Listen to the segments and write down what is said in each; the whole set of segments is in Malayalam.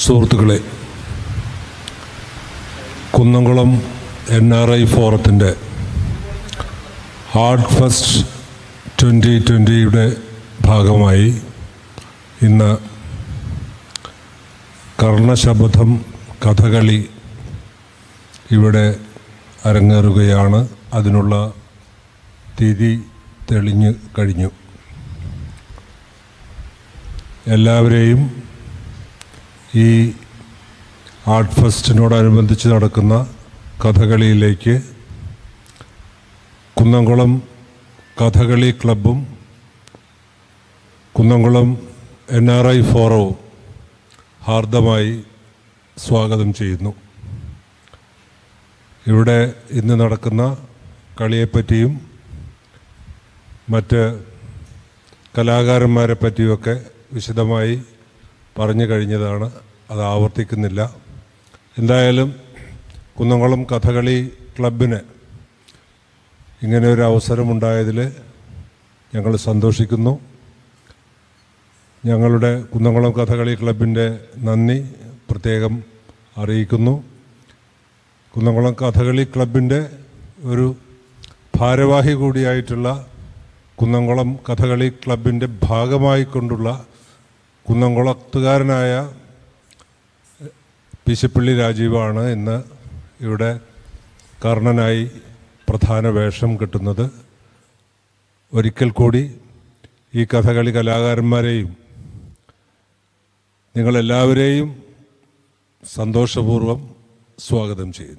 സുഹൃത്തുക്കളെ കുന്നംകുളം എൻ ആർ ഐ ഫോറത്തിൻ്റെ ഹാർട്ട് ഫസ്റ്റ് ട്വൻ്റി ട്വൻ്റിയുടെ ഭാഗമായി ഇന്ന് കർണശബദം കഥകളി ഇവിടെ അരങ്ങേറുകയാണ് അതിനുള്ള തിഥി തെളിഞ്ഞു കഴിഞ്ഞു എല്ലാവരെയും ഈ ആർട്ട് ഫെസ്റ്റിനോടനുബന്ധിച്ച് നടക്കുന്ന കഥകളിയിലേക്ക് കുന്നംകുളം കഥകളി ക്ലബും കുന്നംകുളം എൻ ആർ ഐ ഫോറവും ഹാർദമായി സ്വാഗതം ചെയ്യുന്നു ഇവിടെ ഇന്ന് നടക്കുന്ന കളിയെപ്പറ്റിയും മറ്റ് കലാകാരന്മാരെ പറ്റിയുമൊക്കെ വിശദമായി പറഞ്ഞു കഴിഞ്ഞതാണ് അത് ആവർത്തിക്കുന്നില്ല എന്തായാലും കുന്നംകുളം കഥകളി ക്ലബിന് ഇങ്ങനെ ഒരു അവസരമുണ്ടായതിൽ ഞങ്ങൾ സന്തോഷിക്കുന്നു ഞങ്ങളുടെ കുന്നംകുളം കഥകളി ക്ലബിൻ്റെ നന്ദി പ്രത്യേകം അറിയിക്കുന്നു കുന്നംകുളം കഥകളി ക്ലബിൻ്റെ ഒരു ഭാരവാഹി കൂടിയായിട്ടുള്ള കുന്നംകുളം കഥകളി ക്ലബിൻ്റെ ഭാഗമായി കൊണ്ടുള്ള കുന്നംകുളത്തുകാരനായ പിശപ്പള്ളി രാജീവാണ് ഇന്ന് ഇവിടെ കർണനായി പ്രധാന വേഷം കിട്ടുന്നത് ഒരിക്കൽ കൂടി ഈ കഥകളി കലാകാരന്മാരെയും നിങ്ങളെല്ലാവരെയും സന്തോഷപൂർവ്വം സ്വാഗതം ചെയ്യുന്നു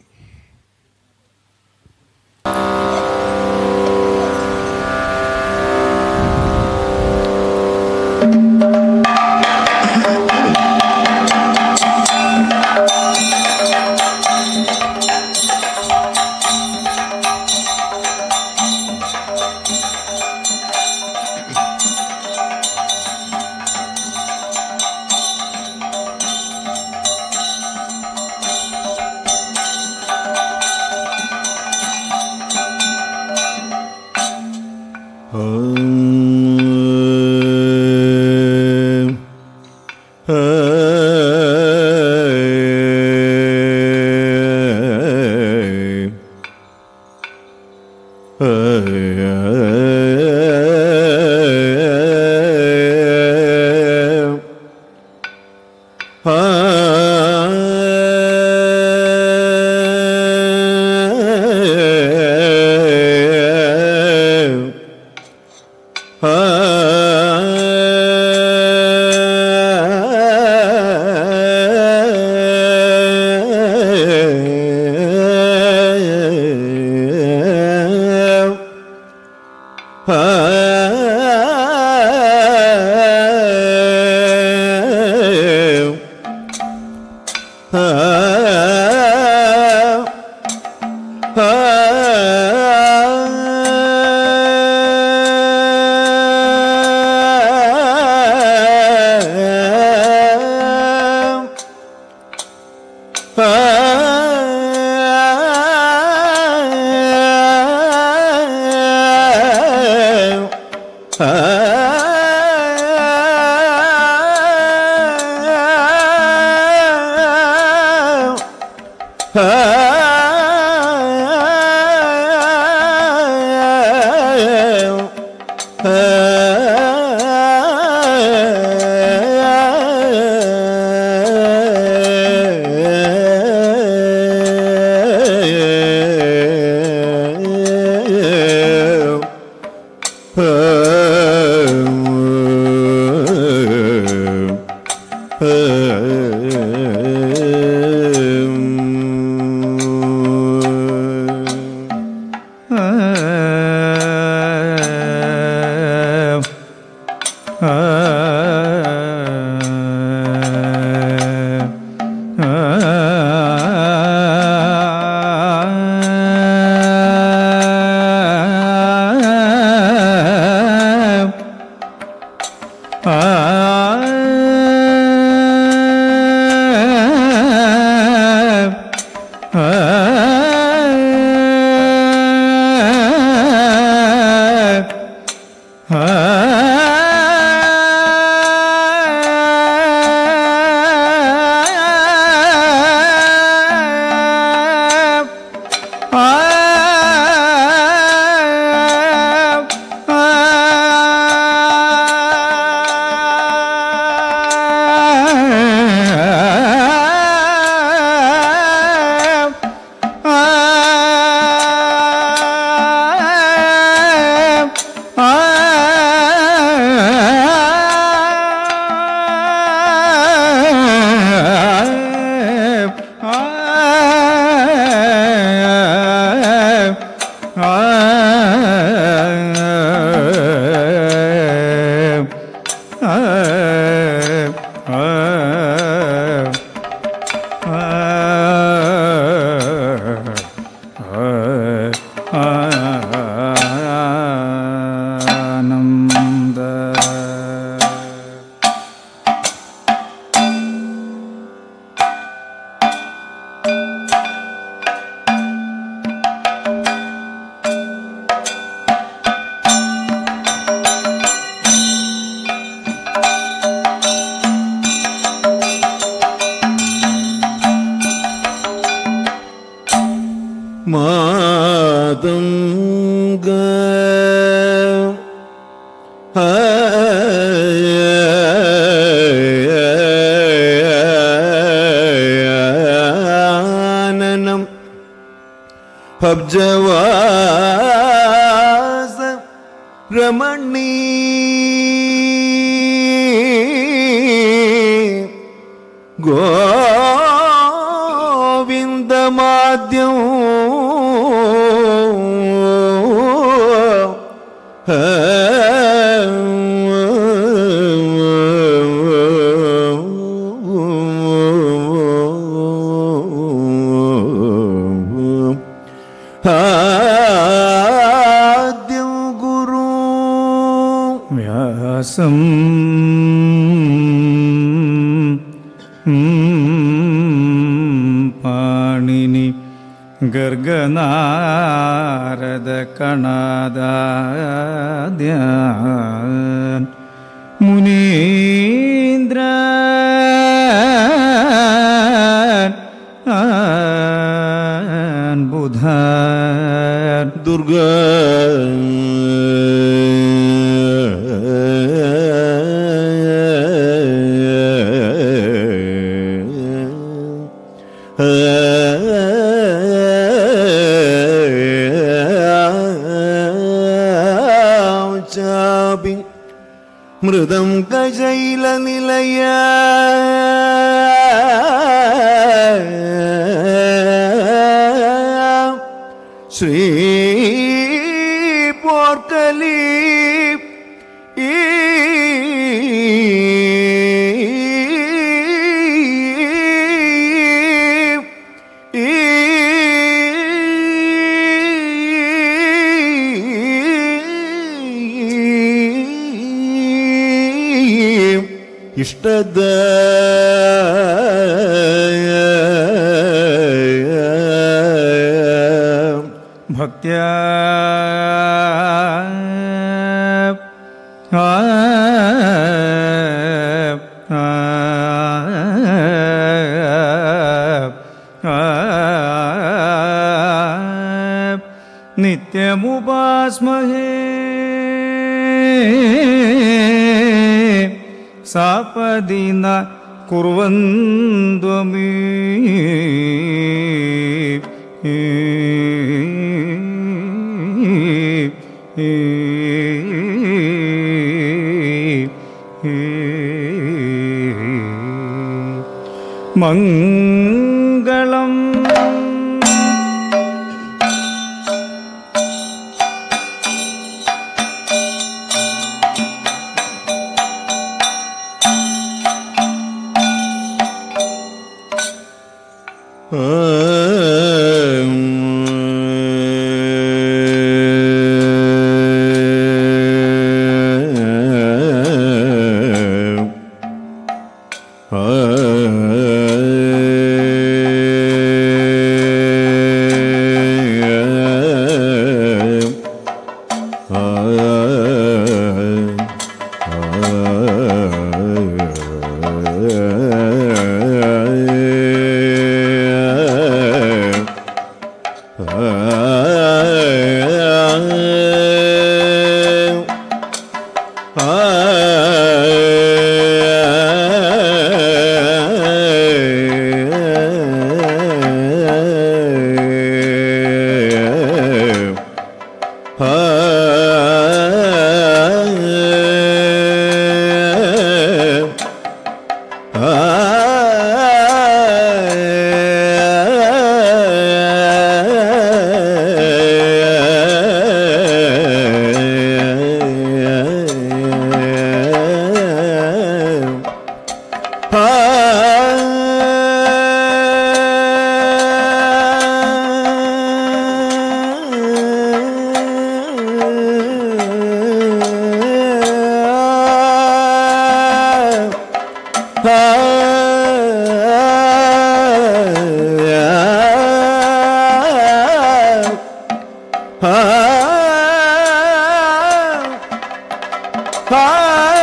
ആനന്ദ മാതംഗ ആനനം ഹബ്ജവാസ രമണീ ഗോവിന്ദമാദ്യം ആദ്യം ഗുരു വ്യാസം പാണിനി ഗർഗനാരദ കണാദാദ്യാൻ മുനീന്ദ്ര ബുധൻ ദുർഗ ചാപി മൃദം കജൈല നിലയ ശ്രീ പോർക്കലി ഈ ഇഷ്ടദ ഭക്ത്യ നിത്യമുപാസ്മഹേ സാപദിന കുർവന്ത്വമീ മംഗളം ആ ആ ആ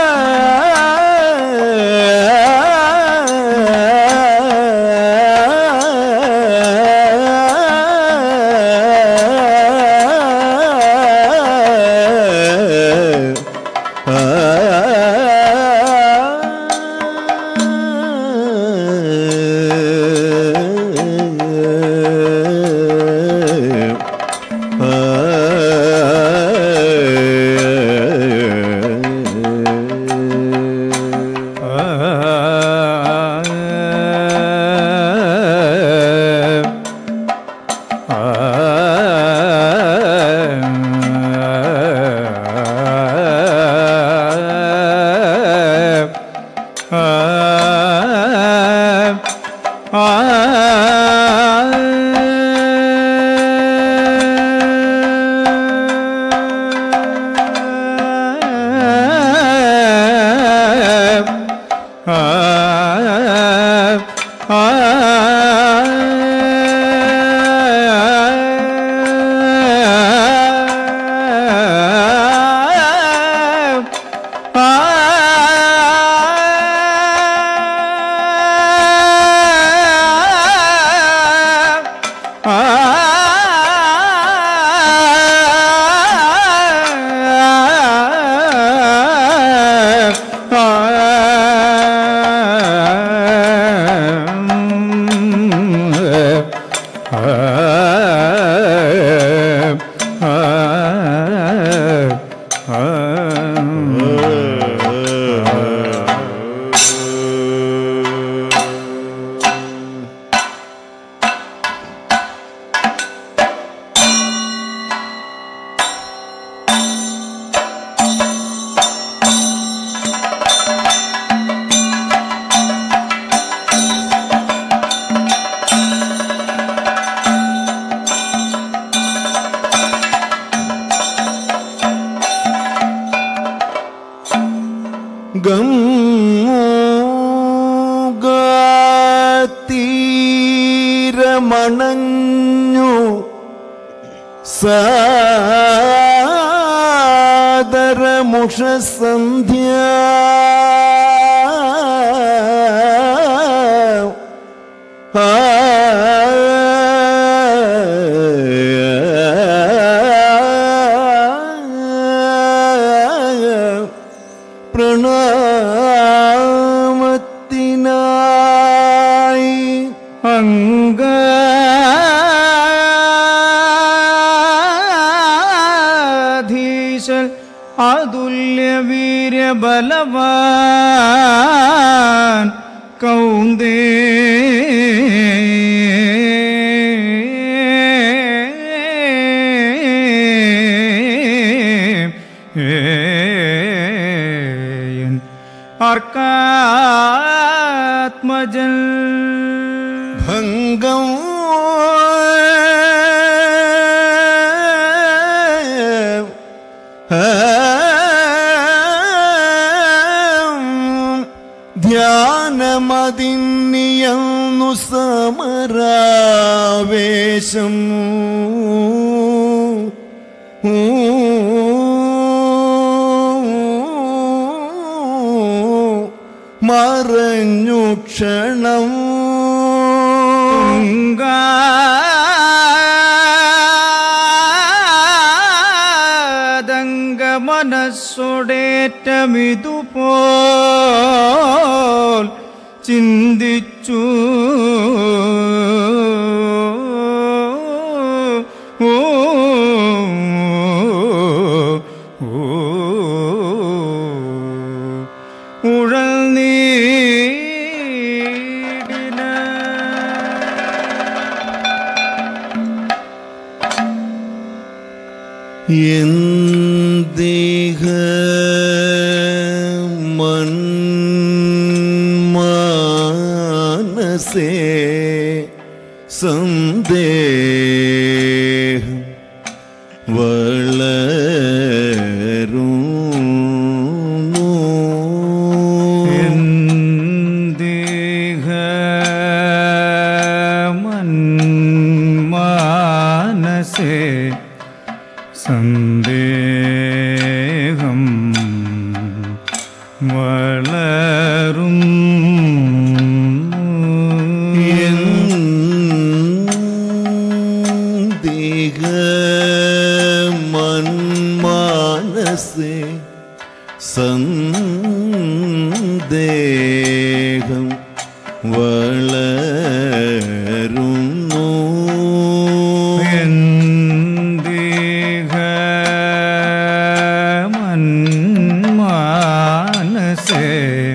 ഗംഗാതീരമണഞ്ഞു സാദരമുഷ സന്ധ്യ പ്രണാമത്തിനായി അംഗാധീശൽ അതുല്യ വീര്യബലവാൻ കൗന്ദേ അർക്കാത്മജൻ ഭംഗം ധ്യാനമതിന്നിയന്നു സമരാവേശം മറഞ്ഞു ക്ഷണം ഗംഗാദംഗ മനസ്സുടേറ്റമിതുപോൽ ചിന്തിച്ചു ഓ, ഓ, ഉഴൽനീടിന എന്തിഹ മന്മാനസേ സന്ദേഹം വളരുന്നു മാനസേ സന്ദേഹം വളരും ദേഹ മന്മാനസേ സന്ദേഹം വളരുന്നു മനസേ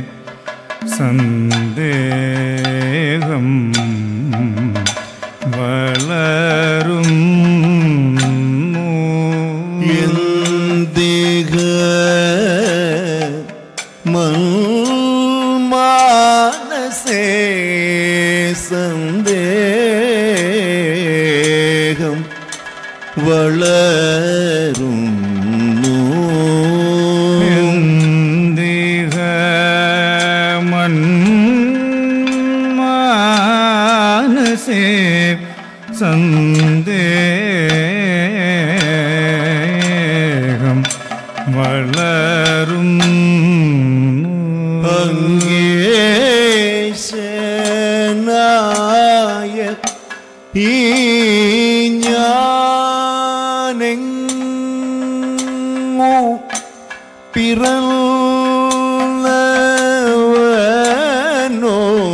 സന്ദേഹം വളരും ദേഹ മന്മാനസേ സന്ദേഹം വളരുന്നു മനസേ സന്ദേഹം വളരും അങ്ങേശനായ ഈ ഞാനെങ്ങു പിറന്നവനോ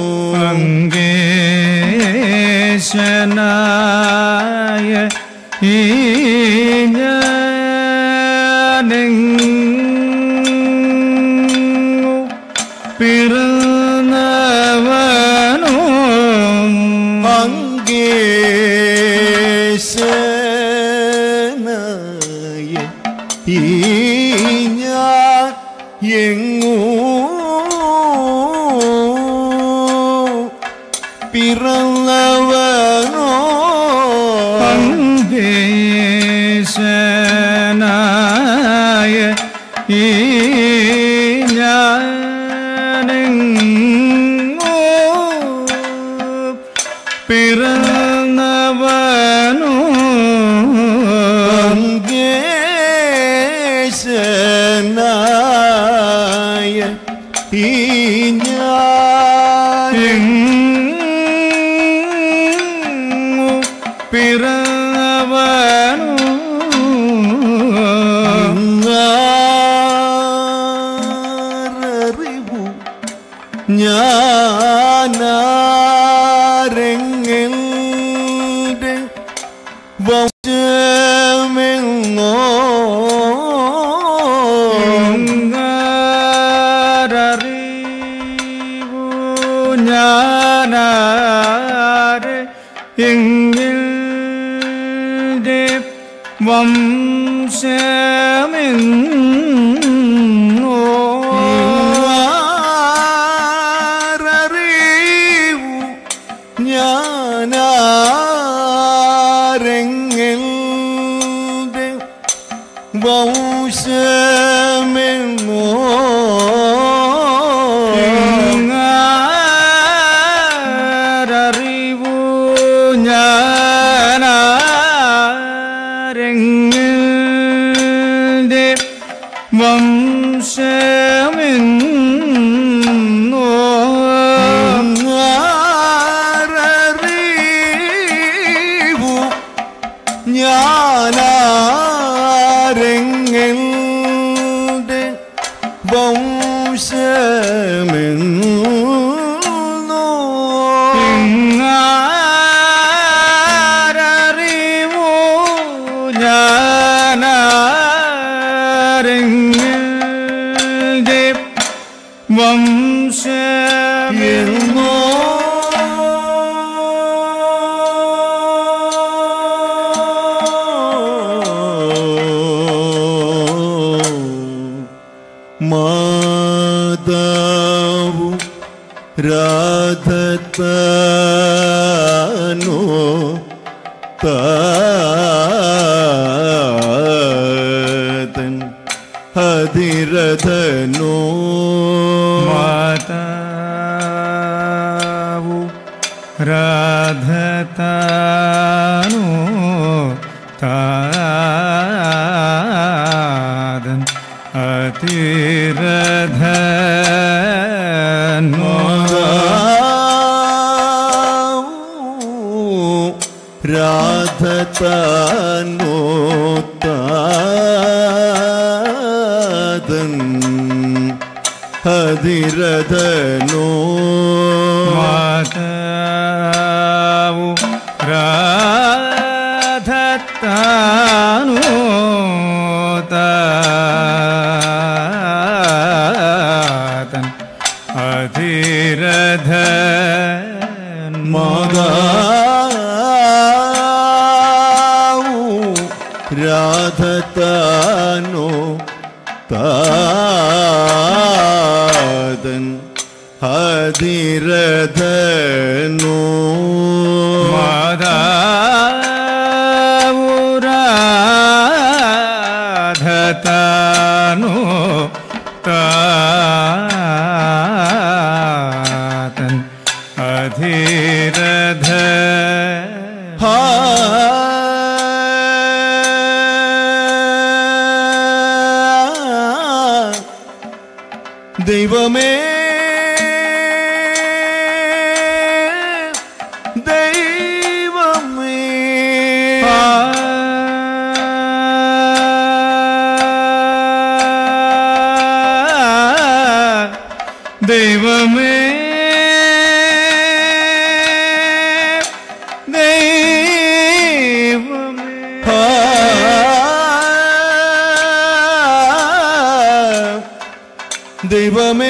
അങ്കേശനായ ഈ ഞാനെങ്ങു പിറന്നവനോ അങ്ങേശനായ ഈ ഞാൻ എങ്ങു പിറന്നവനോ അങ്കേശനായ ഈ ഞാനെങ്ങോ പിറന്നവനോ അങ്ങേശനായ ഈ ഞാൻ എങ്ങോ പിറന്നവനോ അറിവു ഞാനാരെങ്ങെന്റെ വംശമെങ്ങോ അറിവു ഞാനാരെ എങ്കിൽ വംശമെന്നോ അറിവു ഞാനാരെങ്ങെന്റെ വംശമെങ്ങോ അറിവു ഞാനാരെങ്ങളുടെ വംശമെന്നോ അറിവു ഞാനാരെങ്ങെന്റെ വംശമെന്നോ അറിവു ഞാനാരെങ്ങളുടെ വംശമെന്നോ എന്നോ മാതാവു രാധത്താനോ താതൻ ഹതിരഥനോ മാതാവു രാധതാനോ താതൻ രാധതാനോ താതൻ ഹതിരഥനോ മാതാവു രാധത്താനു താതൻ അധിരഥ മാതാവു രാധതാനോ താതൻ ഹതിരഥനോ മാതാവു രാധത്താനു താതൻ അധിരഥ ഹാ ദൈവമേ ദൈവമേ ദൈവമേ ദൈവമേ ഹാ ദൈവമേ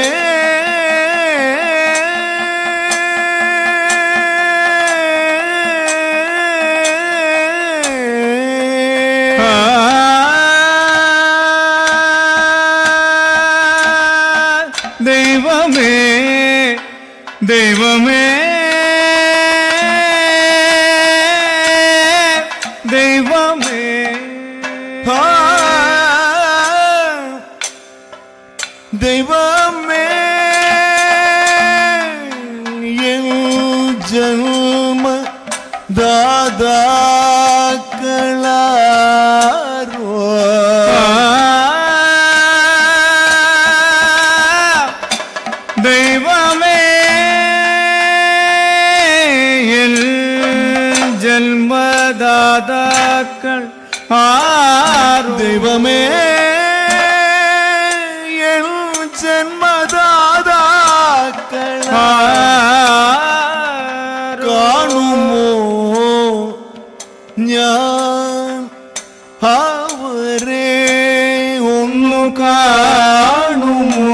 ദൈവമേ ദൈവമേ ദൈവമേ ഹാ ദൈവമേ എൻ ജന്മ ദാതാക്കളാരോ ദൈവമേ എൻ ജന്മദാതാക്കൾ ആരോ ദൈവമേ എൻ ജന്മദാതാക്കള ആരോ കാണുമോ ഞാൻ അവരെ ഒന്നു കാണുമോ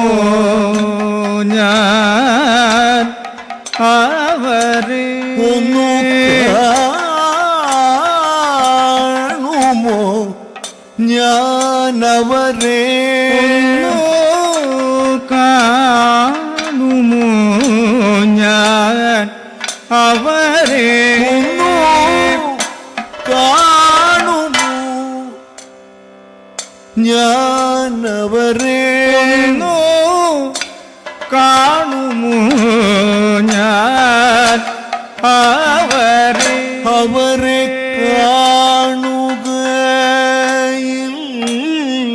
ഞാൻ അവരെ ഒന്നു കാണുമോ ഞാൻ അവരെ കാണുമോ ഞാൻ അവരെ ഒന്നു കാണുമോ ഞാൻ അവരെ ഒന്നു കാണുമോ ഞാൻ അവരെ അവരെ കാണുകയില്ല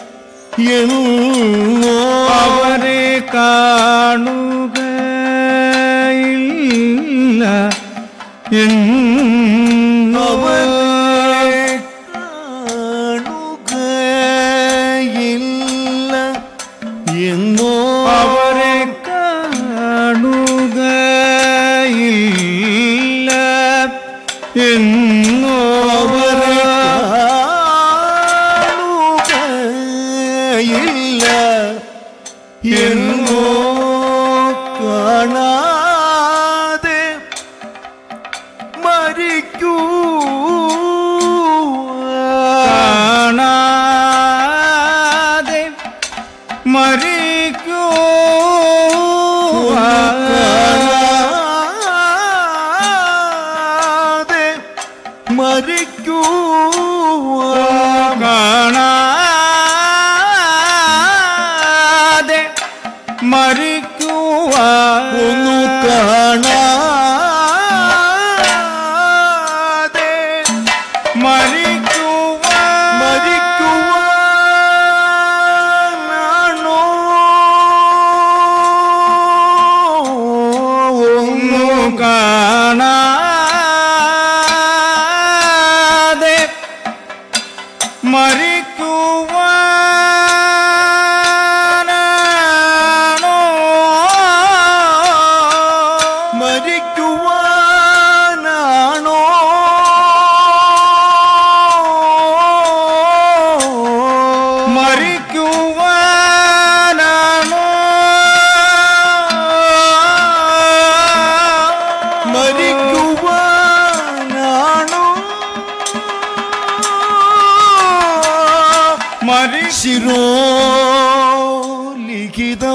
എന്നോ അവരെ കാണുകയില്ല എന്നവർ അവരെ കാണുകയില്ല എന്നോ അവരെ കാണുകയില്ല എന്നോ അവരെ അവരെ കാണുകയില്ല എന്നോ കാണാതെ മരിക്കൂ കാണാതെ മരിക്കൂ കാണാതെ മരിക്കൂ കാണാതെ മരിക്കുവാനാണോ മരിക്കുവാനാണോ മരിക്കുവാനാണോ മരിക്കുവാനാണോ മരി ശിരോ ലിഖിതോ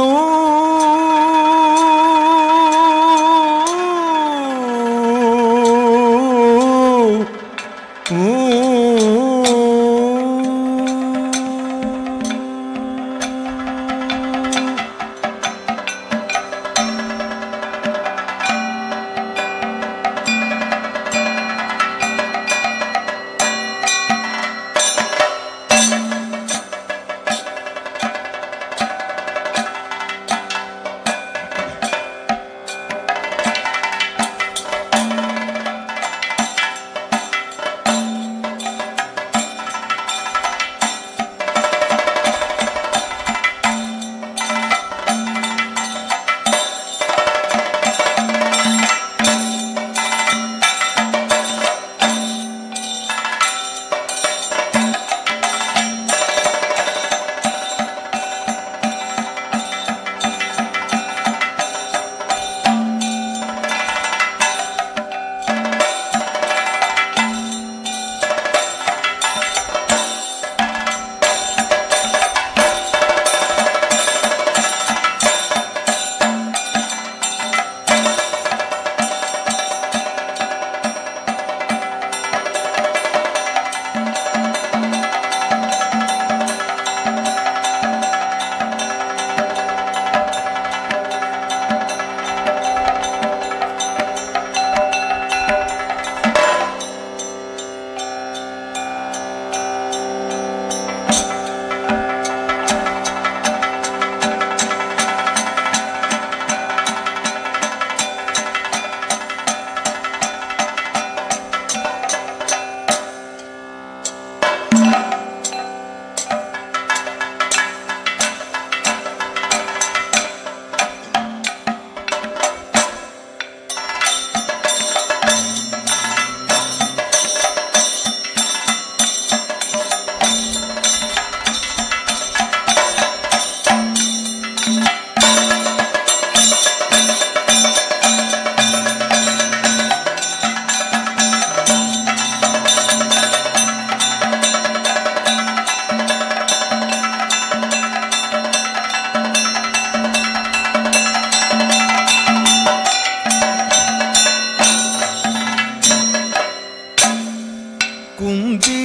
കുന്തി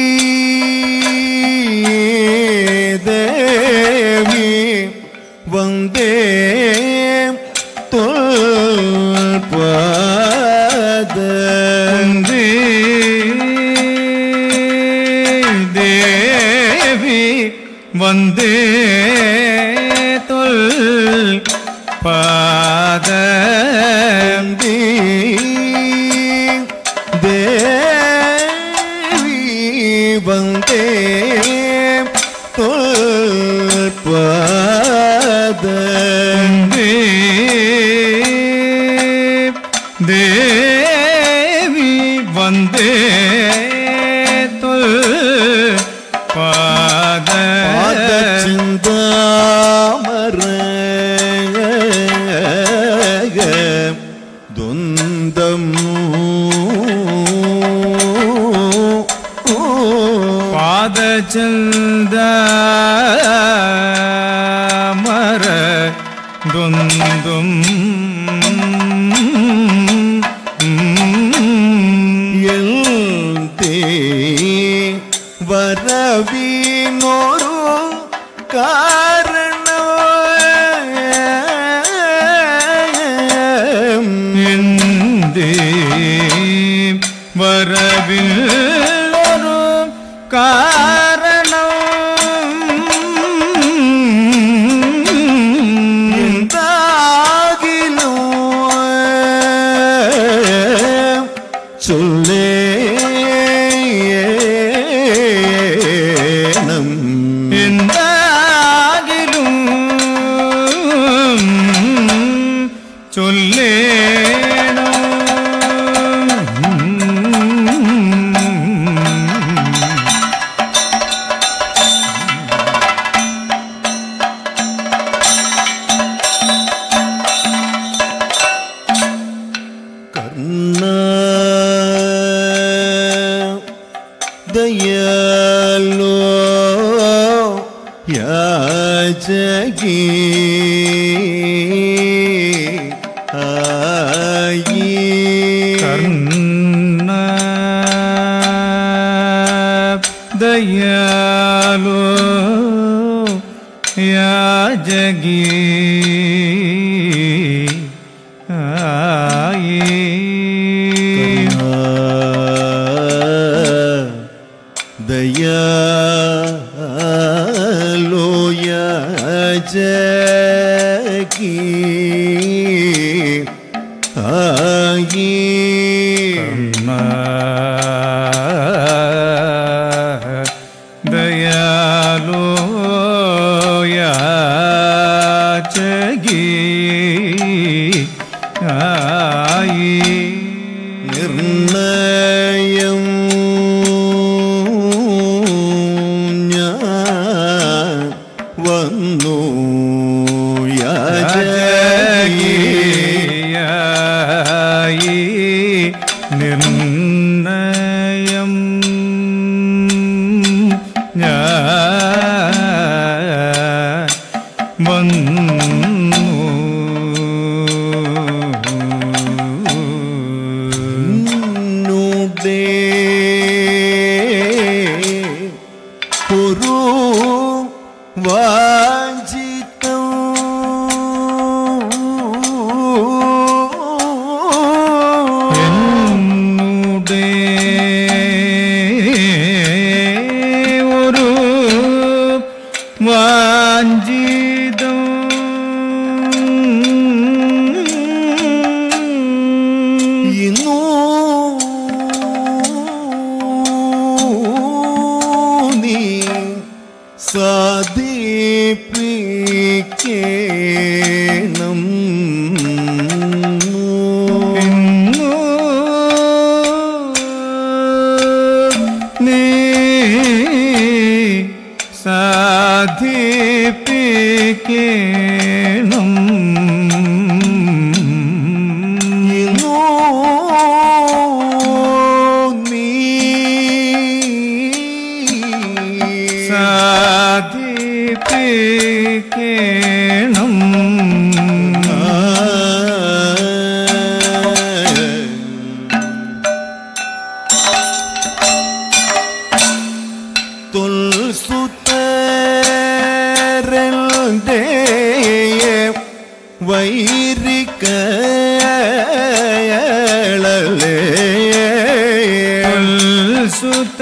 ദേവി വന്ദേ തോൽപദ ദേവി വന്ദേ തൊൽ പാദ ദേവി വന്ദേ തോൽപദ ദേവി വന്ദേ തൊൽ പാദ പാദചിന്താമര ദ്വന്ദ്ം പാദചന്ദ മര ദ്വന്ദ്വം എൽത്തേ വരവിനോരു കാരണം എന്തേ വരവിൽ ഒരു കാരണം എന്താകിലോ ചൊല്ലേ എന്താകിലും ചൊല്ലേണം കർണ ദയാലോ യാചകി ആയി കർണ ദയാലോ യാജഗി ആയി ദയാലോ യാചകി ആയി ദയാലോ യാചകി ആയി നിർണയം ഞാൻ വന്നു യാചകി യായി നിർണയം ഞാൻ വന്നു നിന്നുടെ ഒരു വാഞ്ചിതം എന്നുടെ ഒരു വാഞ്ചിതം ഇന്നു നീ സാധിപ്പിക്കണം ഇന്നു നീ സാധിപ്പിക്കണം ഇന്നു നീ സാധിപ്പിക്കണം തുൽസുത്തരന്റെ വൈരിക്കളേ സുത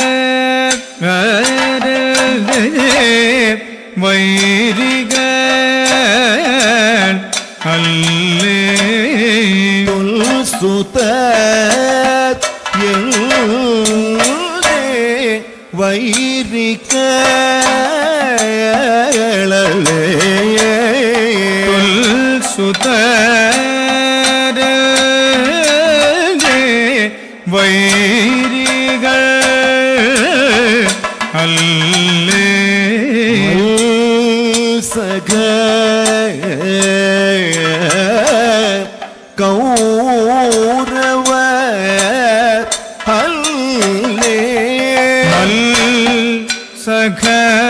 വൈരിക അല്ലേ സുത വൈരിക്കളേ സുത വൈരികൾ അല്ലേ സഖ കൗരവ ഹല്ലേ അൽ സഖ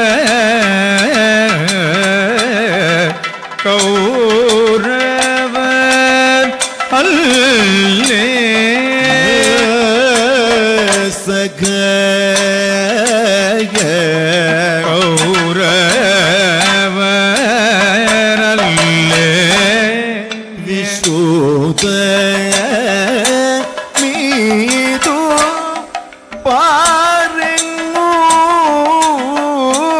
കൗരവ അല്ലേ സഖ കൗരവരല്ലേ വിശുദ്ധ മീതു പാരങ്ങൂ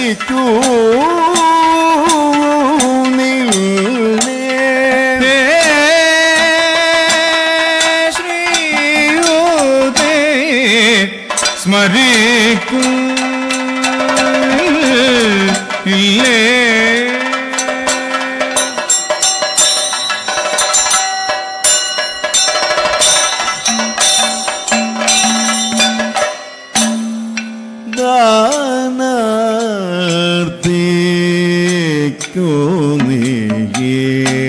സ്മരിക്കൂ നിന്നെ ശ്രീയുതേ സ്മരിക്കും ഇല്ലേ ദാനാർത്തിക്കു നീയേ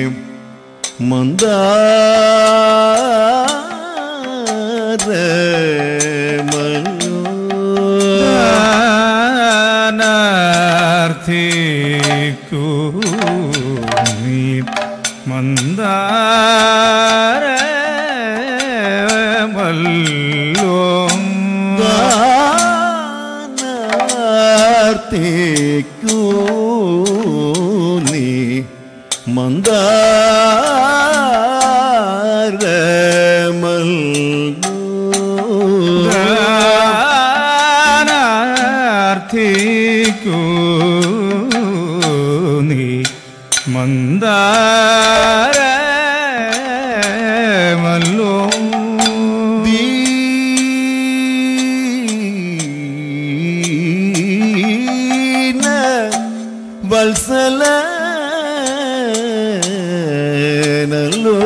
മന്ദാരമയോ ാർത്ഥിക്കൂ നീ മന്ദാര മല്ലോ ദാനാർത്തിക്കു നീ മന്ദാരമല്ലോ ാർത്ഥിക്കൂ നീ മന്ദാര മല്ലോ ദീന വത്സല നല്ലോ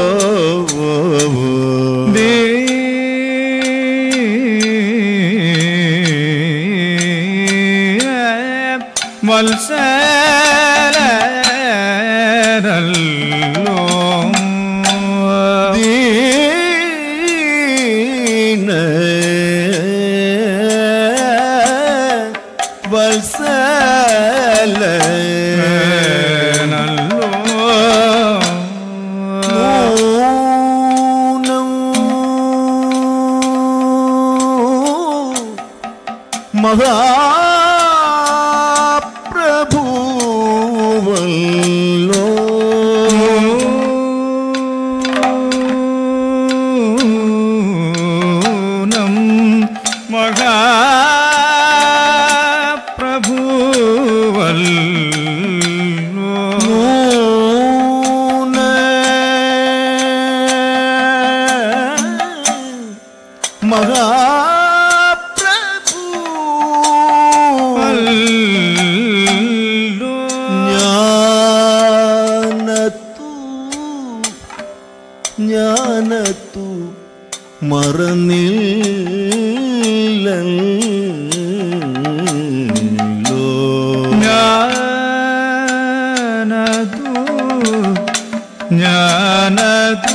വത്സലോ ദീന വത്സല ഊനം മഹാപ്രഭുവല്ലോ നം മഹാപ്രഭുവല്ലോ മഹാപ്രഭു ജ്ഞാനത്തു ജ്ഞാനത്തു മറന്നില്ലല്ലോ ഞാനതു ഞാനതു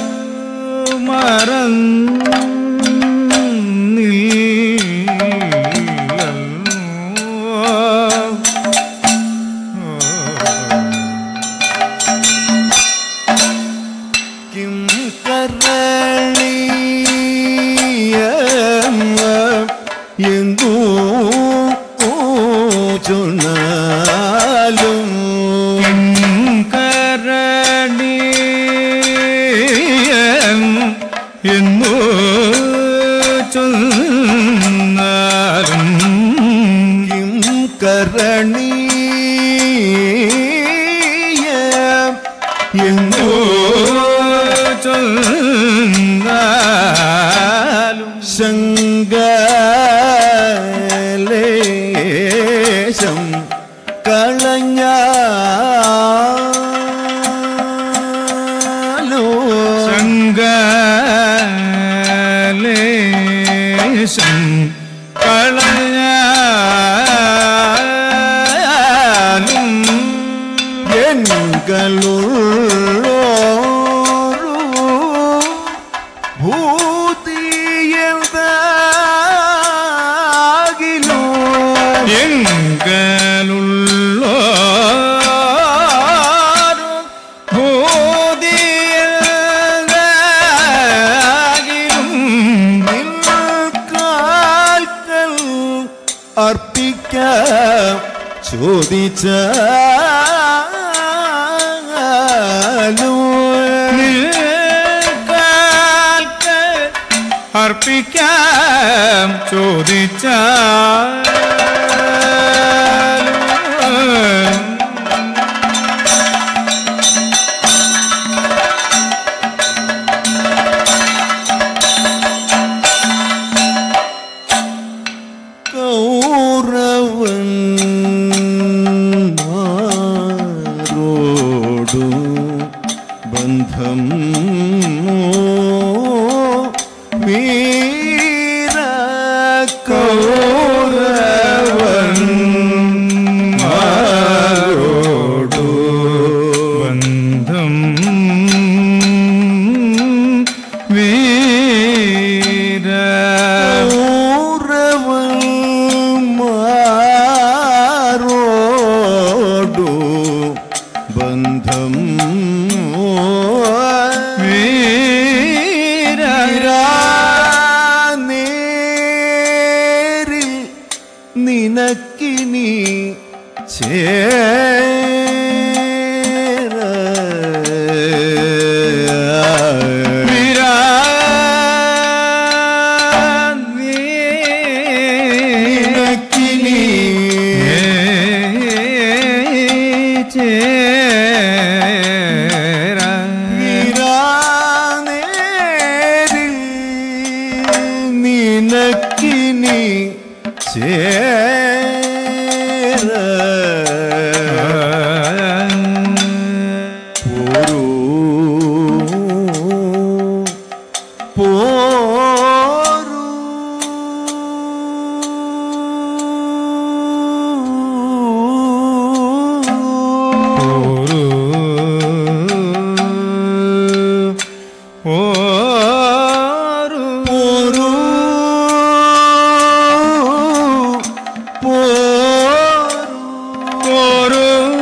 മറന്നില്ലല്ലോ കിം കരണീയ എങ്കൂ ചുണാലും കരണീയം എന്നു ചൊന്നാലും കിം കരണീയ എങ്കൂ ചൊന്നാലും ശങ്കലേശം കളഞ്ഞാലോ ശങ്കലേശം കളഞ്ഞാലും എൻകളുള്ളോരു ഭൂതിയെന്താകിലോ എങ്കലുള്ള കാൽക്കൽ അർപ്പിക്കാം ചോദിച്ചാലും അർപ്പിക്കാം ചോദിച്ചാലും കൗരവൻ മാരോടു ബന്ധം വീര കൗരവൻ മാരോടു ബന്ധം വീര കൗരവൻ മാരോടു ബന്ധം വീര നേരിൽ നിനക്കിനി ചേര വീര നിനക്കിനി ചേര നേരിൽ നിനക്കിനി ചേര പോരൂ പോരൂ പോരൂ പോരൂ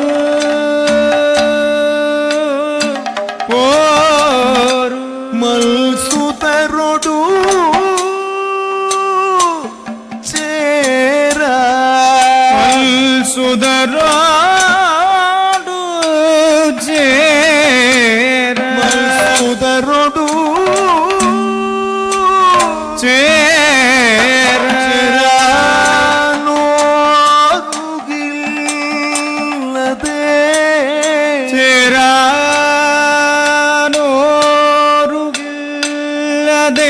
മൽസുതരൊടു ചേരാ സുതരാടു ചേര മൽസുതരൊടു ചേര ചേരാനോരുകില്ലതേ ചേരാനോരുകില്ലതേ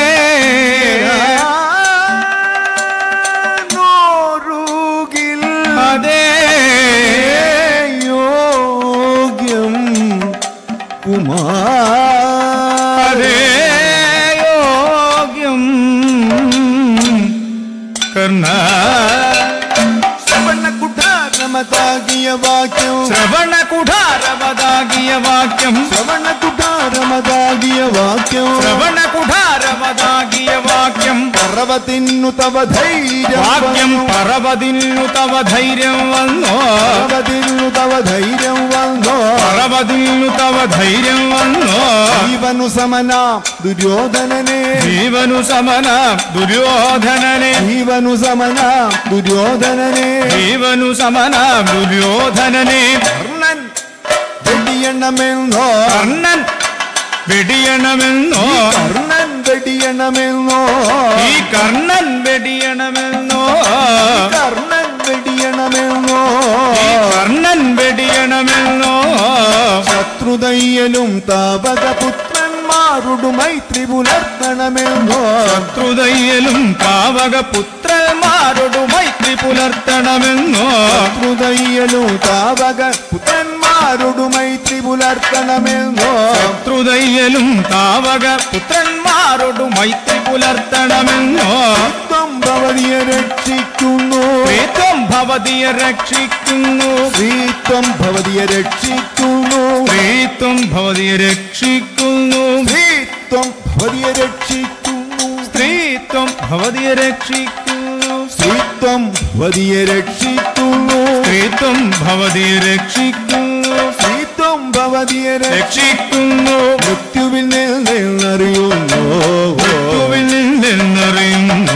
നോരുകിൽ അതേ യോഗ്യം കുമാര അതേ യോഗ്യം കർണ ശ്രവണ കുഠാരമതാകിയ വാക്യം ശ്രവണ കുഠാരമതാകിയ വാക്യം ശ്രവണ കുഠാരമതാകിയ വാക്യം ശ്രവണ കുഠാരമതാകിയ വാക്യം പർവ്വതിന്നു തവ ധൈര്യം വാക്യം വന്നു. പറവതിന്നു തവ ധൈര്യം വന്നോ പർവ്വതിന്നു തവ ധൈര്യം വന്നോ പറവതിന്നു തവ ധൈര്യം വന്നോ ജീവനു സമന ദുര്യോധനനെ ജീവനു സമന ദുര്യോധനനെ ജീവനു സമന ദുര്യോധനനെ ജീവനു സമന ദുര്യോധനനെ കർണൻ വെടിയണമെന്നോ കർണൻ വെടിയണമെന്നോ കർണൻ വെടിയണമെന്നോ ഈ കർണൻ വെടിയണമെന്നോ കർണൻ വെടിയണമെന്നോ ഈ കർണൻ വെടിയണമെന്നോ ശത്രുതയ്യലും താപക പുത്രന്മാരുടെ മൈത്രി പുലർത്തണമെന്നോ ശത്രുതയ്യലും പാവക പുത്രന്മാരോട് മൈത്രി പുലർത്തണമെന്നോ ശത്രുതയ്യലും താപക പുത്രന്മാരുടെ മൈത്രി പുലർത്തണമെന്നോ ശത്രുതയ്യലും താവക പുത്രന്മാരോട് മൈത്രി പുലർത്തണമെന്നോ ത്വം ഭവതിയെ രക്ഷിക്കുന്നു പ്രീത്വം ഭവതിയെ രക്ഷിക്കുന്നു ശ്രീത്വം ഭവതിയെ രക്ഷിക്കുന്നു പ്രീത്വം ഭവതിയെ രക്ഷിക്കുന്നു ശ്രീത്വം ഭവതിയെ രക്ഷിക്കുന്നു സ്ത്രീത്വം ഭവതിയെ രക്ഷിക്കുന്നു ശ്രീത്വം ഭവതിയെ രക്ഷിക്കുന്നു സ്ത്രീത്വം ഭവതിയെ രക്ഷിക്കുന്നു ശ്രീത്വം ഭവതിയെ രക്ഷ രക്ഷിക്കുന്നു മൃത്യുവിൽ നിന്നറിയുന്നു ക്രിസ്തുവിൽ നിന്നറിയുന്നു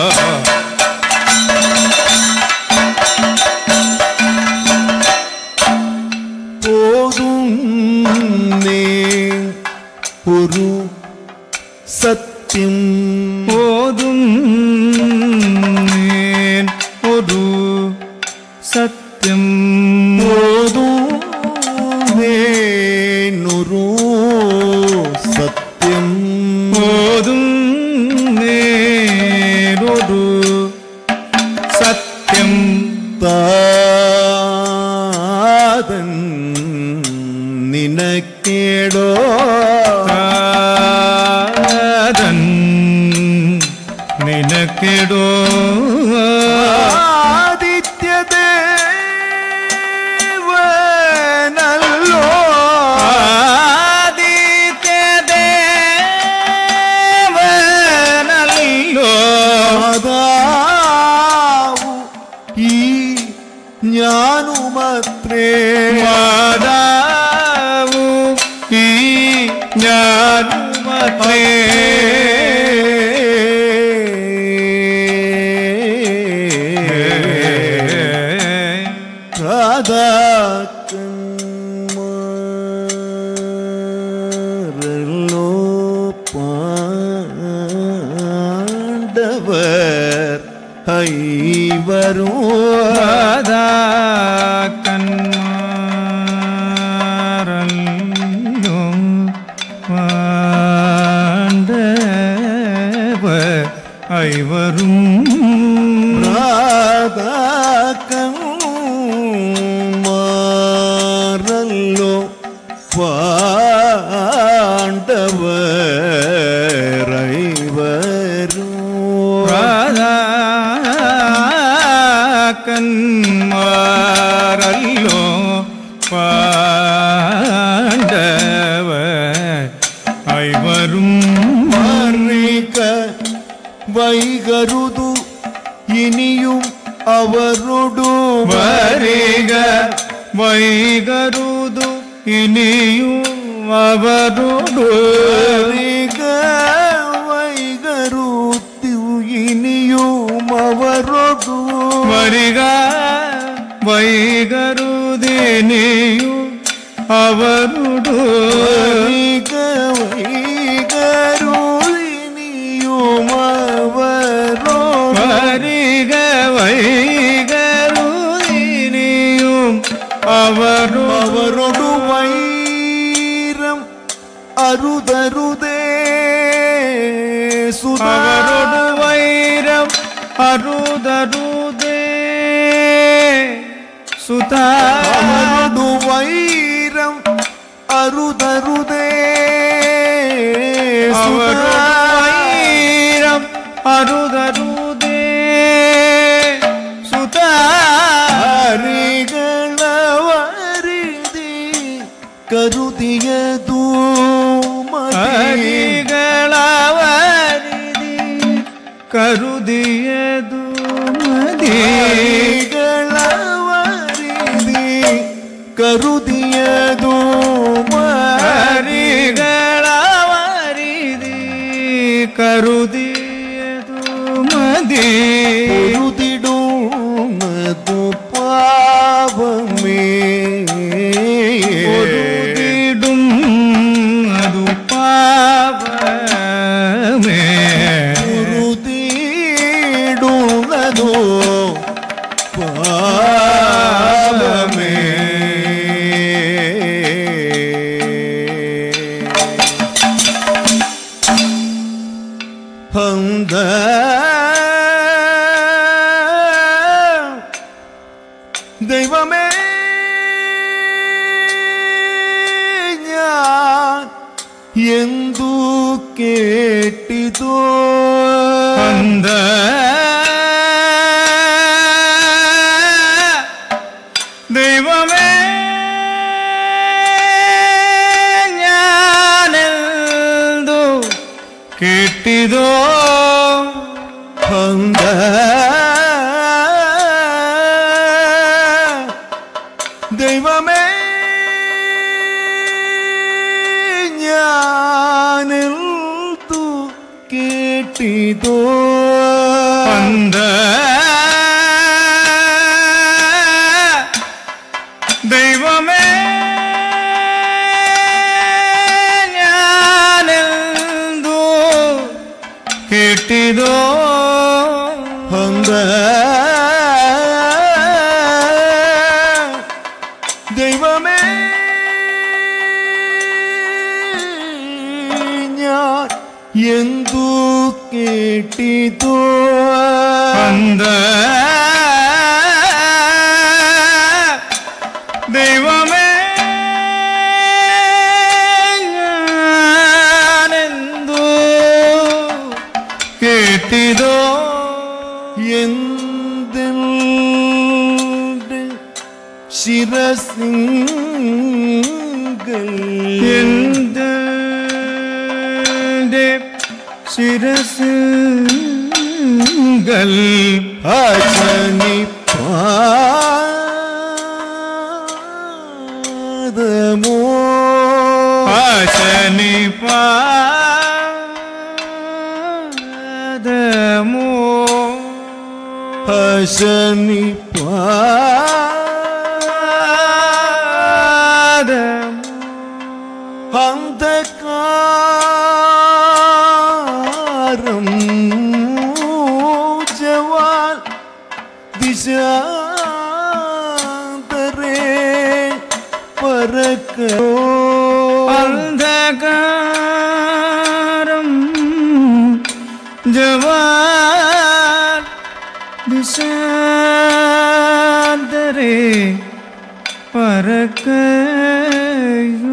പോകുന്നേ ഒരു സത്യം ഓതും ഞാൻ ഒരു സത്യം നിനക്കിടോ ആദിത്യദേവനല്ലോ ആദിത്യദേവനല്ലോ മാതാവു ഈ ഞാനുമത്രേ മാതാവു ഈ ഞാനുമത്രേ രാധാക്കന്മാരല്ലോ പാണ്ഡവർ ഹൈവരോ രാധാക്കന്മാരല്ലോ പാണ്ഡവ ഐവരും രാധാക്കന്മാരല്ലോ പാണ്ഡവർ രാധാക്കന്മാരല്ലോ പാണ്ഡവ ഐവരും മാറിക വൈകരുതു ഇനിയും അവരോടു വരിക വൈകരുതു ഇനിയും അവരോട് വരിക വൈകരുത്തു ഇനിയും അവരോടു വരിക വൈകരുതിനിയും അവരോട് വരിക വൈകരു ഇനിയും അവരോടു വരിക വൈകരുതിനിയും അവരോട് അവരോടു വൈരം അരുതരുതേ സുതാ അവരോട് വൈരം അരുതരുതേ സുതാ അവരോടു വൈരം അരുതരുതേ അവരോട് വൈരം അരുതരുതേ സുതാ ഹരികളവരിതി കരുതിയതു മതി ഹരികളവരിതി കരുതിയതു മതി ഹരികളവരിതി കരുതിയതു മതി ഹരികളവരിതി കരുതിയതു മതി പൊരുതിടുന്നതു പാവമേ പൊരുതിടും അതു പാപമേ പൊരുതിടുന്നതു പാവമേ ഹന്ത ദൈവമേ ഞാൻ എന്തു കേട്ടിതോ അന്ത ദൈവമേ ഞാനെന്തു കിട്ടിതോ ഹന്ത ദൈവമേ ഞാനെന്തു കേട്ടിതോ അന്ത ദൈവമേ ഞാനെന്തു കിട്ടിതോ ഹന്ത ദൈവമേ ഞാൻ എന്തു കേട്ടിതോ അന്ത ദൈവമേ ഞാനെന്തു കേട്ടിതോ എന്തെന്റെ ശിരസിങ്കൽ എന്റെ ശിരസ് ഗൽ അശനി പാദമോ ആശനി പാദമോ അശനി പാദമോ അന്ധകാരം ജവാൽ ദിശാന്തരേ പരക്കോ അന്ധകാരം ജവാൻ ദിശാന്തരേ പരക്കയോ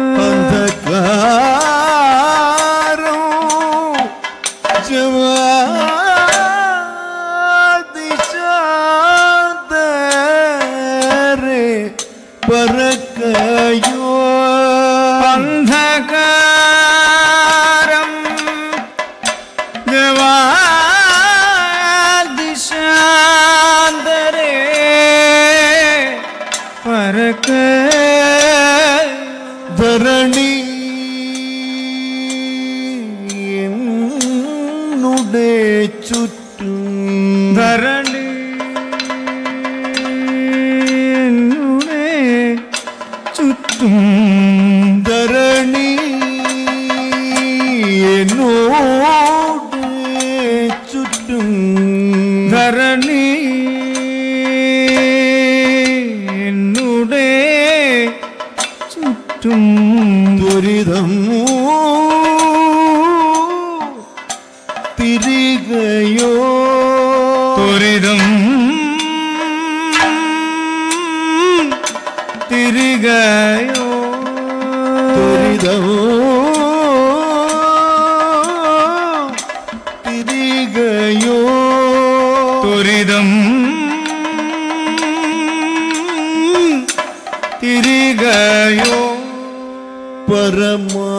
അന്ധകാരം ജവാൽ ദിശാന്തരേ പരക്കയോ അന്ധകാരം ജവാൻ ദിശാന്തരേ പരക്കയോ ധരണി എന്നുടെ ചുറ്റും ധരണി എന്നുടെ ചുറ്റും ധരണി എന്നോട് ചുറ്റും ധരണി എന്നുടെ ചുറ്റും ദുരിതം തിരികയോ ത്വരിതം തിരികയോ ദുരിതം തിരികയോ ത്വരിതം തിരികയോ പരമാർത്ഥം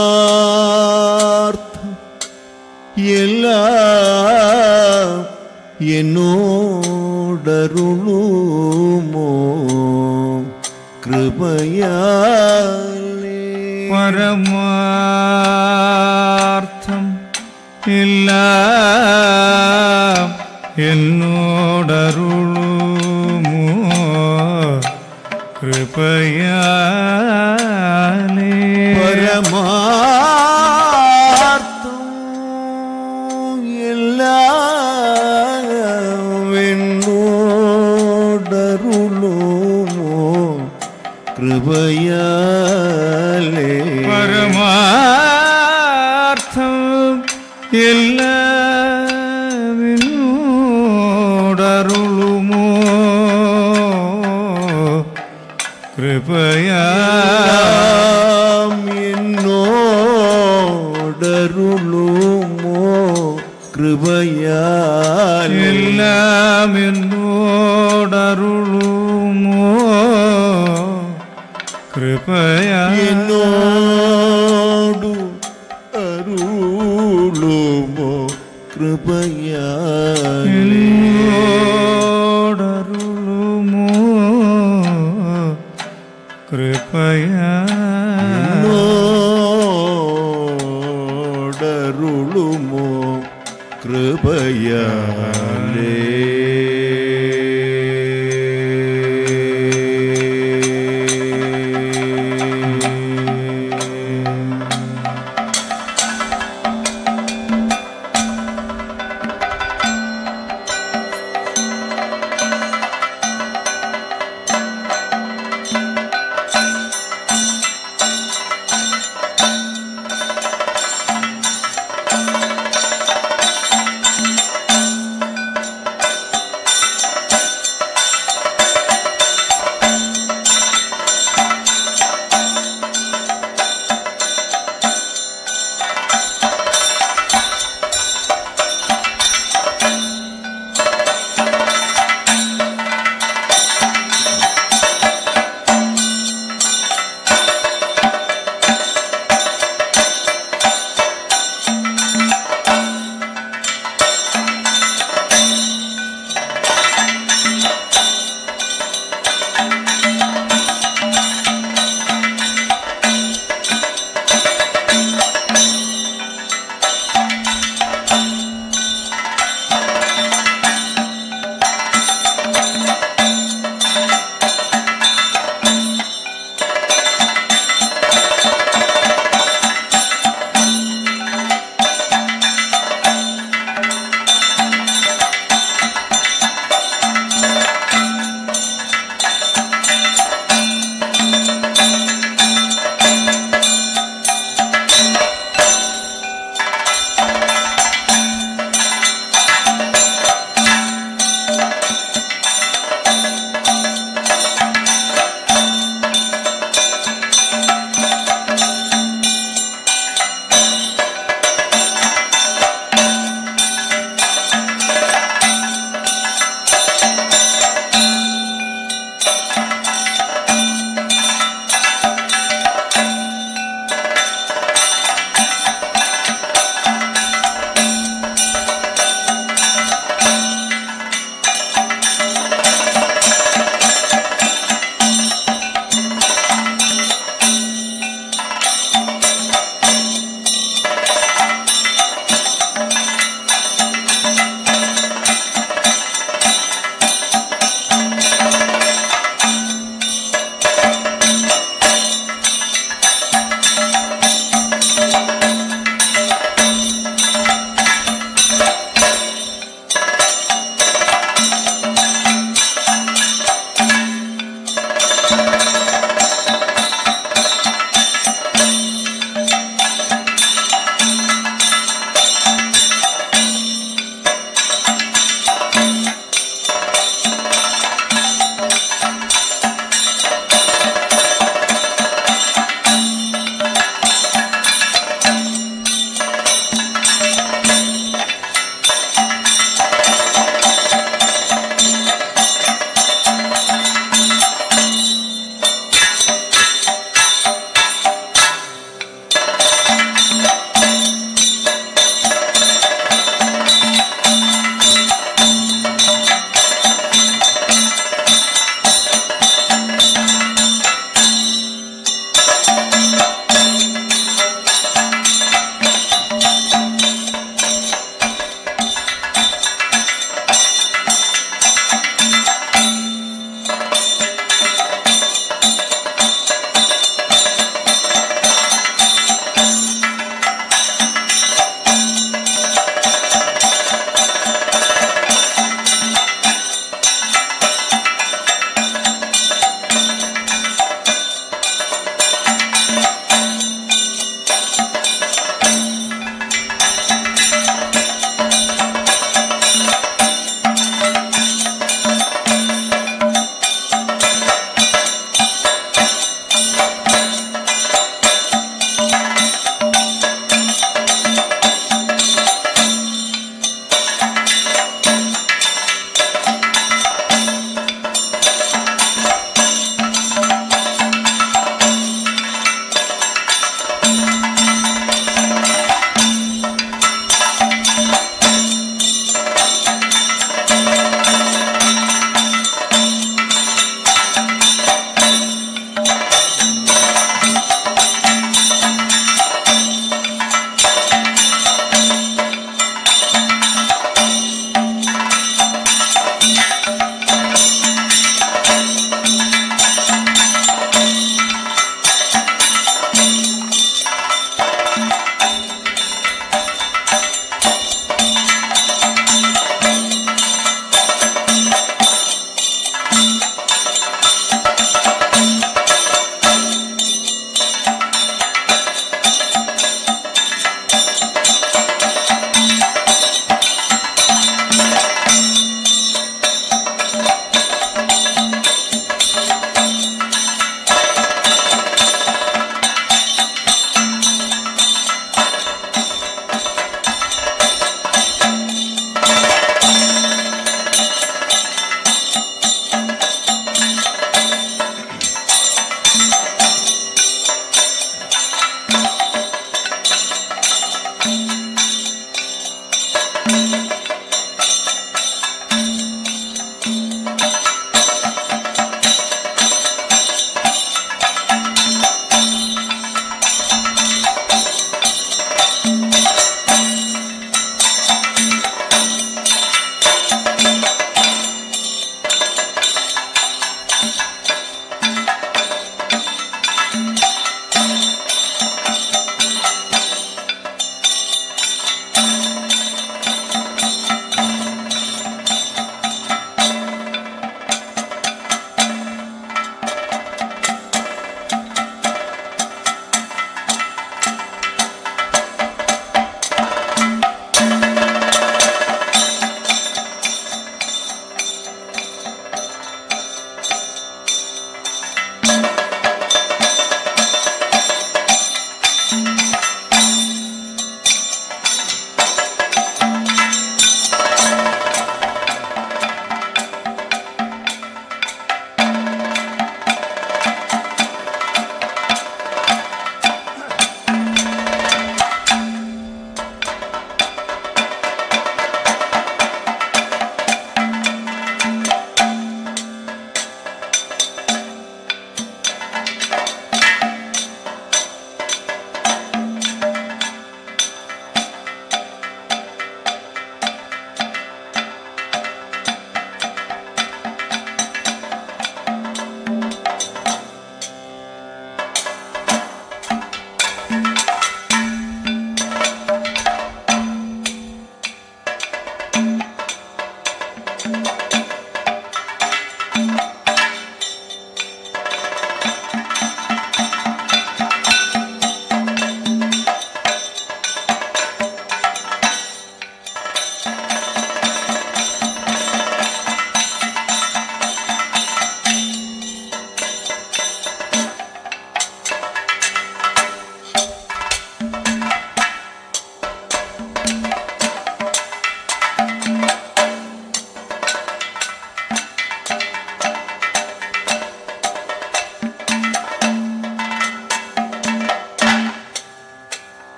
എല്ലാം എന്നോടരുളുമോ കൃപയാലേ പരമാർത്ഥം എല്ലാം എന്നോടരുളുമോ കൃപയാലേ പരമാർത്ഥം എല്ലാം എന്നോടരുളുമോ കൃപയാലേ പരമാർത്ഥം എല്ലാം എന്നോടരുളുമോ കൃപയാ എല്ലാം എന്നോടരുളുമോ കൃപയാലേ എല്ലാം എന്നോടരുളുമോ കൃപയാ എന്നോടു അരുളുമോ കൃപയാലേ എന്നോടരുളുമോ കൃപയാ എന്നോടരുളുമോ കൃപയാലേ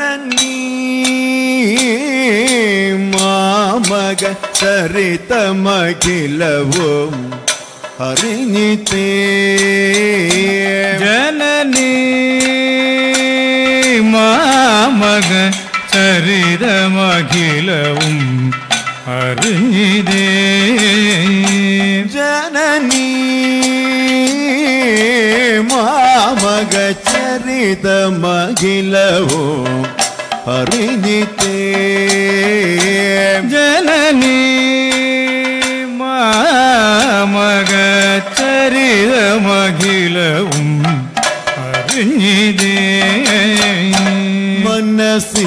ജനനീ മാമക ചരിതമഖിലവും അറിഞ്ഞിത്തേ ജനനീ മാമക ചരിതമഖിലവും അറിഞ്ഞിതേ ജനനീ മാമക ചരിതമഖിലവും അറിഞ്ഞിത്തേ ജനനീ മാമക ചരിതമഖിലവും അറിഞ്ഞിതേ മനസ്സി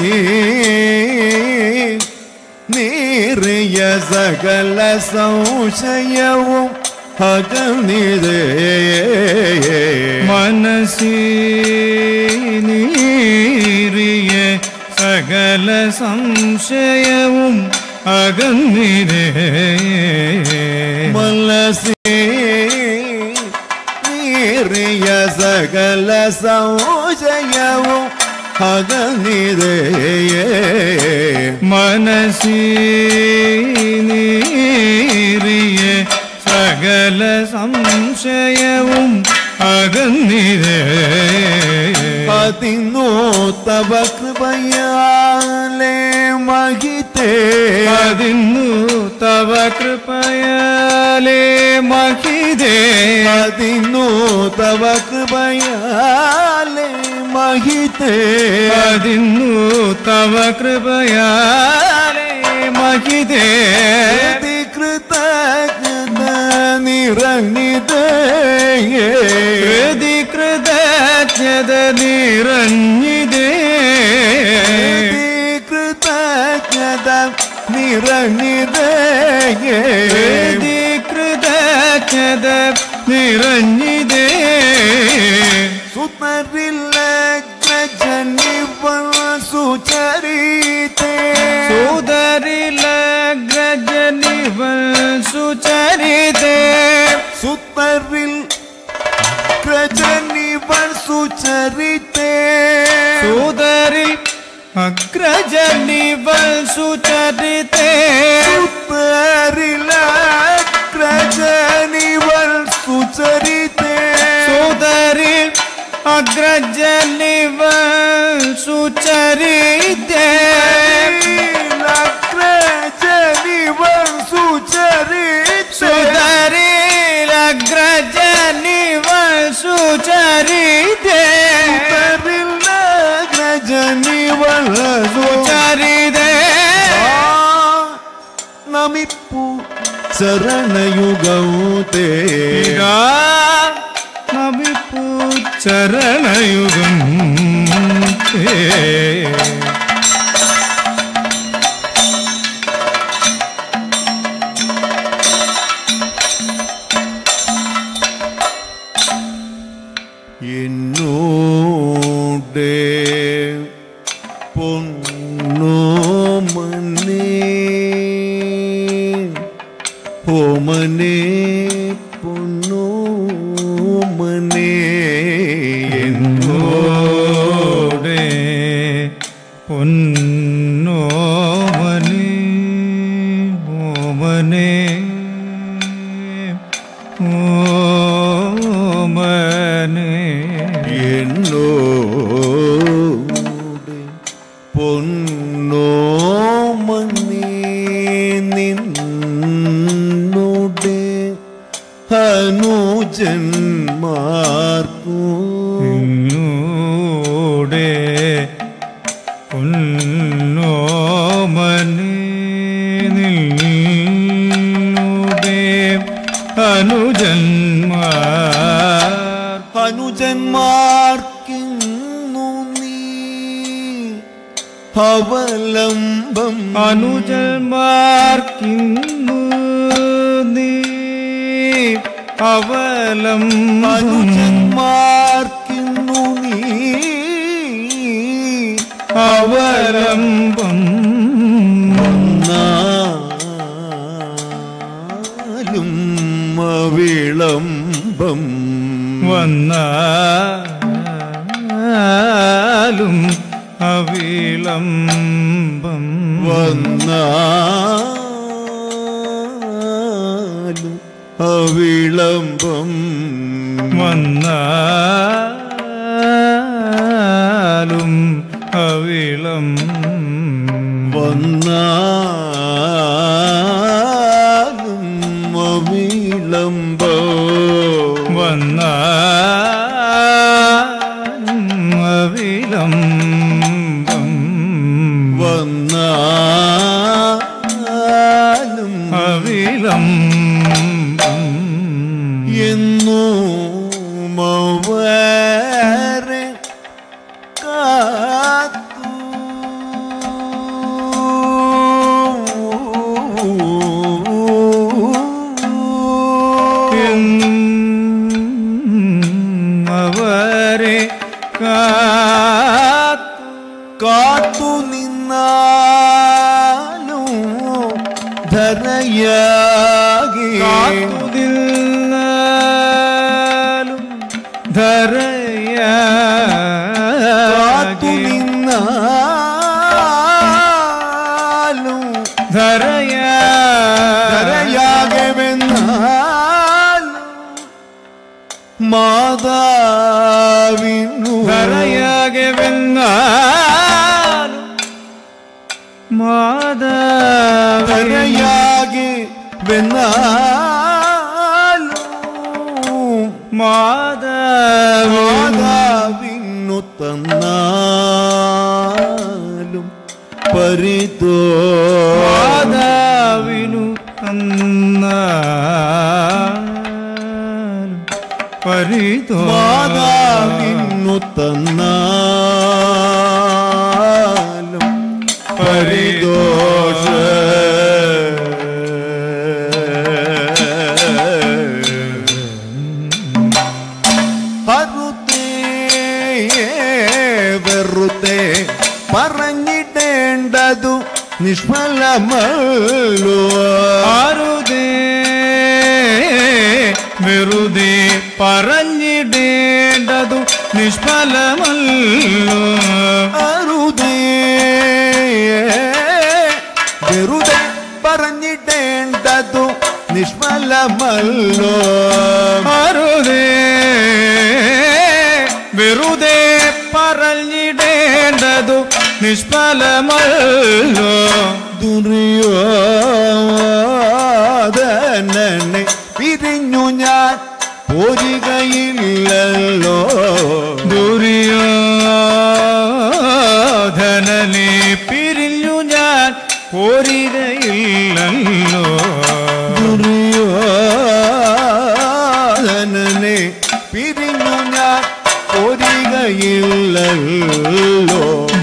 നീറിയ സകല സംശയവും അകന്നിതേ മനസ്സീനീറിയ സകല സംശയവും അകന്നിരേ മനസ്സി നീറിയ സകല സംശയവും അകന്നിതേ മനസ്സീനീറിയ സകല സംശയവും അകന്നിരേ അതിന്നു തവ കൃപയാലേ മഹിതേ അതിന്നു തവ കൃപയാലേ മഹിതേ അതിന്നു തവ കൃപയാലേ മഹിതേ അതിന്നു തവ കൃപയാലേ മഹിതേ കൃതജ്ഞത നിറഞ്ഞിതേ ഹൃദി കൃതജ്ഞത നിറഞ്ഞിതേ കൃതജ്ഞത നിറഞ്ഞിതേ ഹൃദി കൃതജ്ഞത നിറഞ്ഞിതേ സുതരില്ല ജനിവൾ സുചരിതേ സോദരിലഗ്രജനിവൽ സുചരിതേ സുതരിൽ രജനിവൾ സുചരിതേ സോദരിൽ അഗ്രജനിവൽ സുചരിതേ സുതരില രജനിവൾ സുചരിതേ സോദരിൽ അഗ്രജനിവൽ സുചരിതേ രജനിവൾ സുചരിതേ സുതരിൽ അഗ്രജനിവൽ സുചരിതേ രജനിവൾ സുചരിതേ നമിപ്പു ചരണയുഗൗതേ നമിപ്പു ചരണയുഗം തേ. എന്നോടേ പൊന്നോ മന്നേ ഓമനേ പൊന്നോ മനേ എന്നോ ഓടെ പൊന്നോമനെ ഓമനെ ഓമനെ എന്നോട് പൊന്നോ മന്നേ നിന്നോട് അനുജന്മാർക്കൂ എന്നോടെ പൊന്നോമനെ നിന്നോടെ അനുജന്മാർ അനുജന്മാർക്കിന്നു നീ അവലംബം അനുജന്മാർക്കിന്നു നീ അവലം അനുജന്മാർക്കിന്നു നീ അവലംബം നാലും വിളംബം വന്നാലും അവിളംബം വന്നാലും അവിളംബം വന്നാലും അവിളം വന്നാലും അവിളംബം വന്നാലും അവിളംബം വന്നാലും അവിളംബം എന്നു മവരെ കാത്തു അവരെ കാത്തു കാത്തു നിന്നാലും ധരയാകെ കാത്തു നിന്നാലും ധരയാ കാത്തു നിന്നാലും ധരയാ ധരയാകെ വെന്നാലും മാതാവിനു ധരയാകെ വെന്നാലും മാതാവേ ധരയാകെ വെന്നാലും മാതാവേ മാതാവിനു തന്നാലും പരിതോ മാതാവിനു തന്നാലും പരിതോ മാതാവിനു തന്നാലും പരിദോഷ ഹറുതേ വെറുതെ പറഞ്ഞിടേണ്ടതു നിഷ്ഫലമല്ലോ ആരുതേ വെറുതെ പറഞ്ഞിടേണ്ടതു നിഷ്ഫലമല്ലോ അറുതേ വെറുതെ പറഞ്ഞിടേണ്ടതു നിഷ്ഫലമല്ലോ ആരുതേ വെറുതെ പറഞ്ഞിടേണ്ടതു നിഷ്ഫലമല്ലോ ദുര്യോധനനെ പിരിഞ്ഞു ഞാൻ പോരുകയില്ലല്ലോ ദുര്യോധനനെ പിരിഞ്ഞു ഞാൻ പോരികയില്ലല്ലോ ദുര്യോധനനെ പിരിഞ്ഞു ഞാൻ പോരുകയില്ലല്ലോ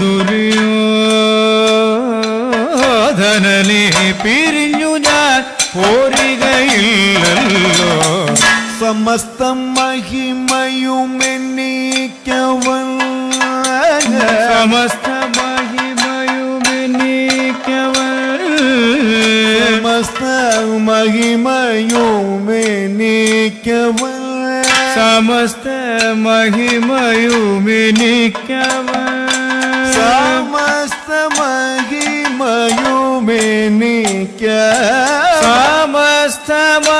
ദുര്യോധനനെ പിരിഞ്ഞു ഞാൻ പോരികയില്ലല്ലോ സമസ്ത മഹിമയും എന്നീക്കവൻ സമസ്ത മഹിമയുമെനിക്കവൾ സമസ്ത മഹിമയും എന്നീക്കവൻ സമസ്ത മഹിമയുമെനിക്കവൾ സമസ്ത മഹിമയും എനിക്ക സമസ്ത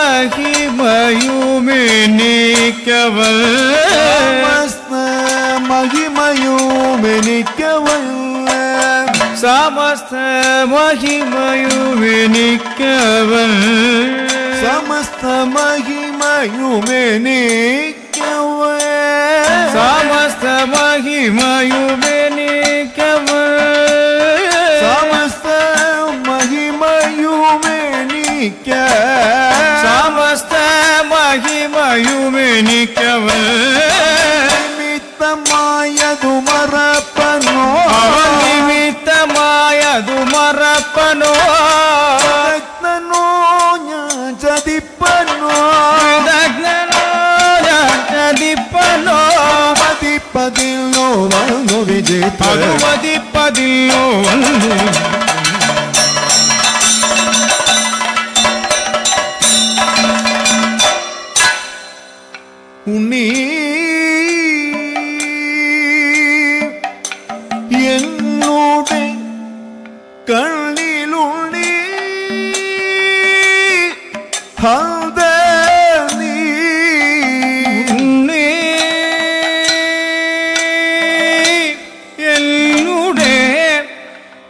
മഹിമയുമെനിക്കവൾ സമസ്ത മഹിമയും എനിക്കവൻ സമസ്ത മഹിമയുമെനിക്കവൾ സമസ്ത മഹിമയും എനിക്കവൻ സമസ്ത മഹിമയുമെനിക്കവൾ സമസ്ത മഹിമയും എനിക്ക സമസ്ത മഹിമയുമെനിക്കവൾ നിമിത്തമായതു മറപ്പനോ അവൻ നിമിത്തമായതു മറപ്പനോ രത്നനോ ഞാൻ ചതിപ്പനോ വിദഗ്ധനോ ഞാൻ ചതിപ്പനോ പതിപ്പതിലോ വന്നു വിജയിത്ത പതിപ്പതില്ലോ വന്നു ഉണ്ണീ എൻ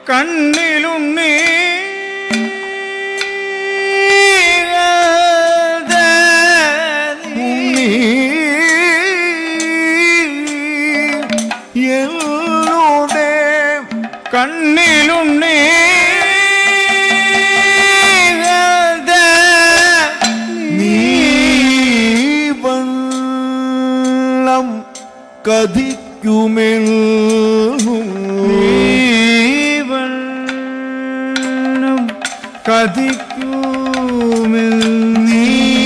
കണ്ണിലുണ്ണീ എന്നോടെ കണ്ണിലുണ്ണീ നീവള്ളം കഥിക്കുമെന്നും ജീവനം കഥിക്കുമെന്നീ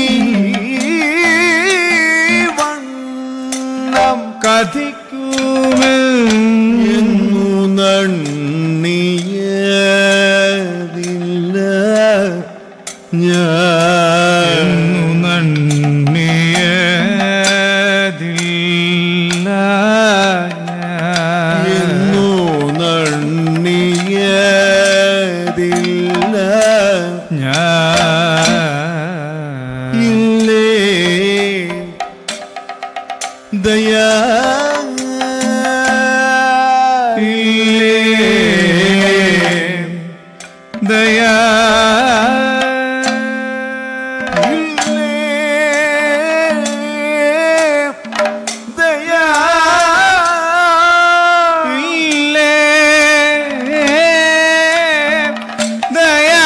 നീവണ്ണം കഥിക്കുമെന്നു എന്നു നണ്ണിയതില്ല ഞാൻ നന്ദിയതില്ല എന്നു നണ്ണിയതില്ല ഞാൻ ഇല്ലേ ദയാ ദയാ ദയാ ഇല്ലേ ദയാ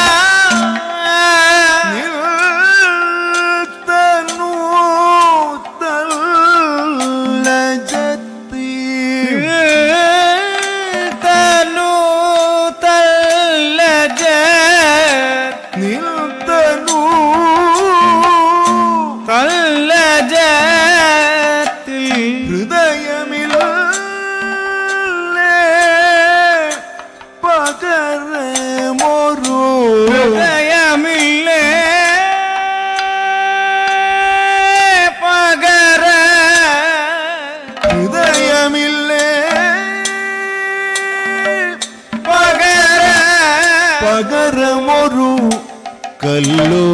തനു തല്ലജത്തി തനു തല്ലജ നിൽത്തനു തല്ലജത്തിൽ ഹൃദയമില്ലേ പകരമൊരു ഹൃദയമില്ലേ പകര ഹൃദയമില്ലേ പകര പകരമൊരു കല്ലോ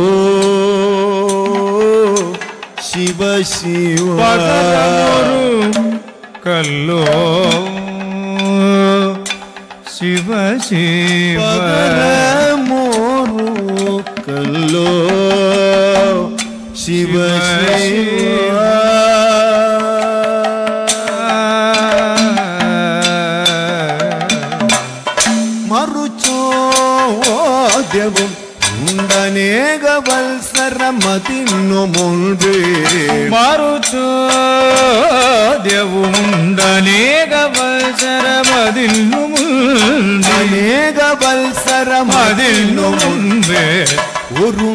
ശിവ ശിവ പകരമൊരു കല്ലോ ശിവ ശിവ പകരമൊരു കല്ലോ ശിവ ശിവ മറുചോദ്യവും ഉണ്ടനേക വത്സരമതിന്നു മുൻപേ മറുചോദ്യവുമുണ്ടനേക വത്സരമതിന്നു മുൻപേ അനേക വത്സരമതിന്നു അതിന്നു മുൻപേ ഒരു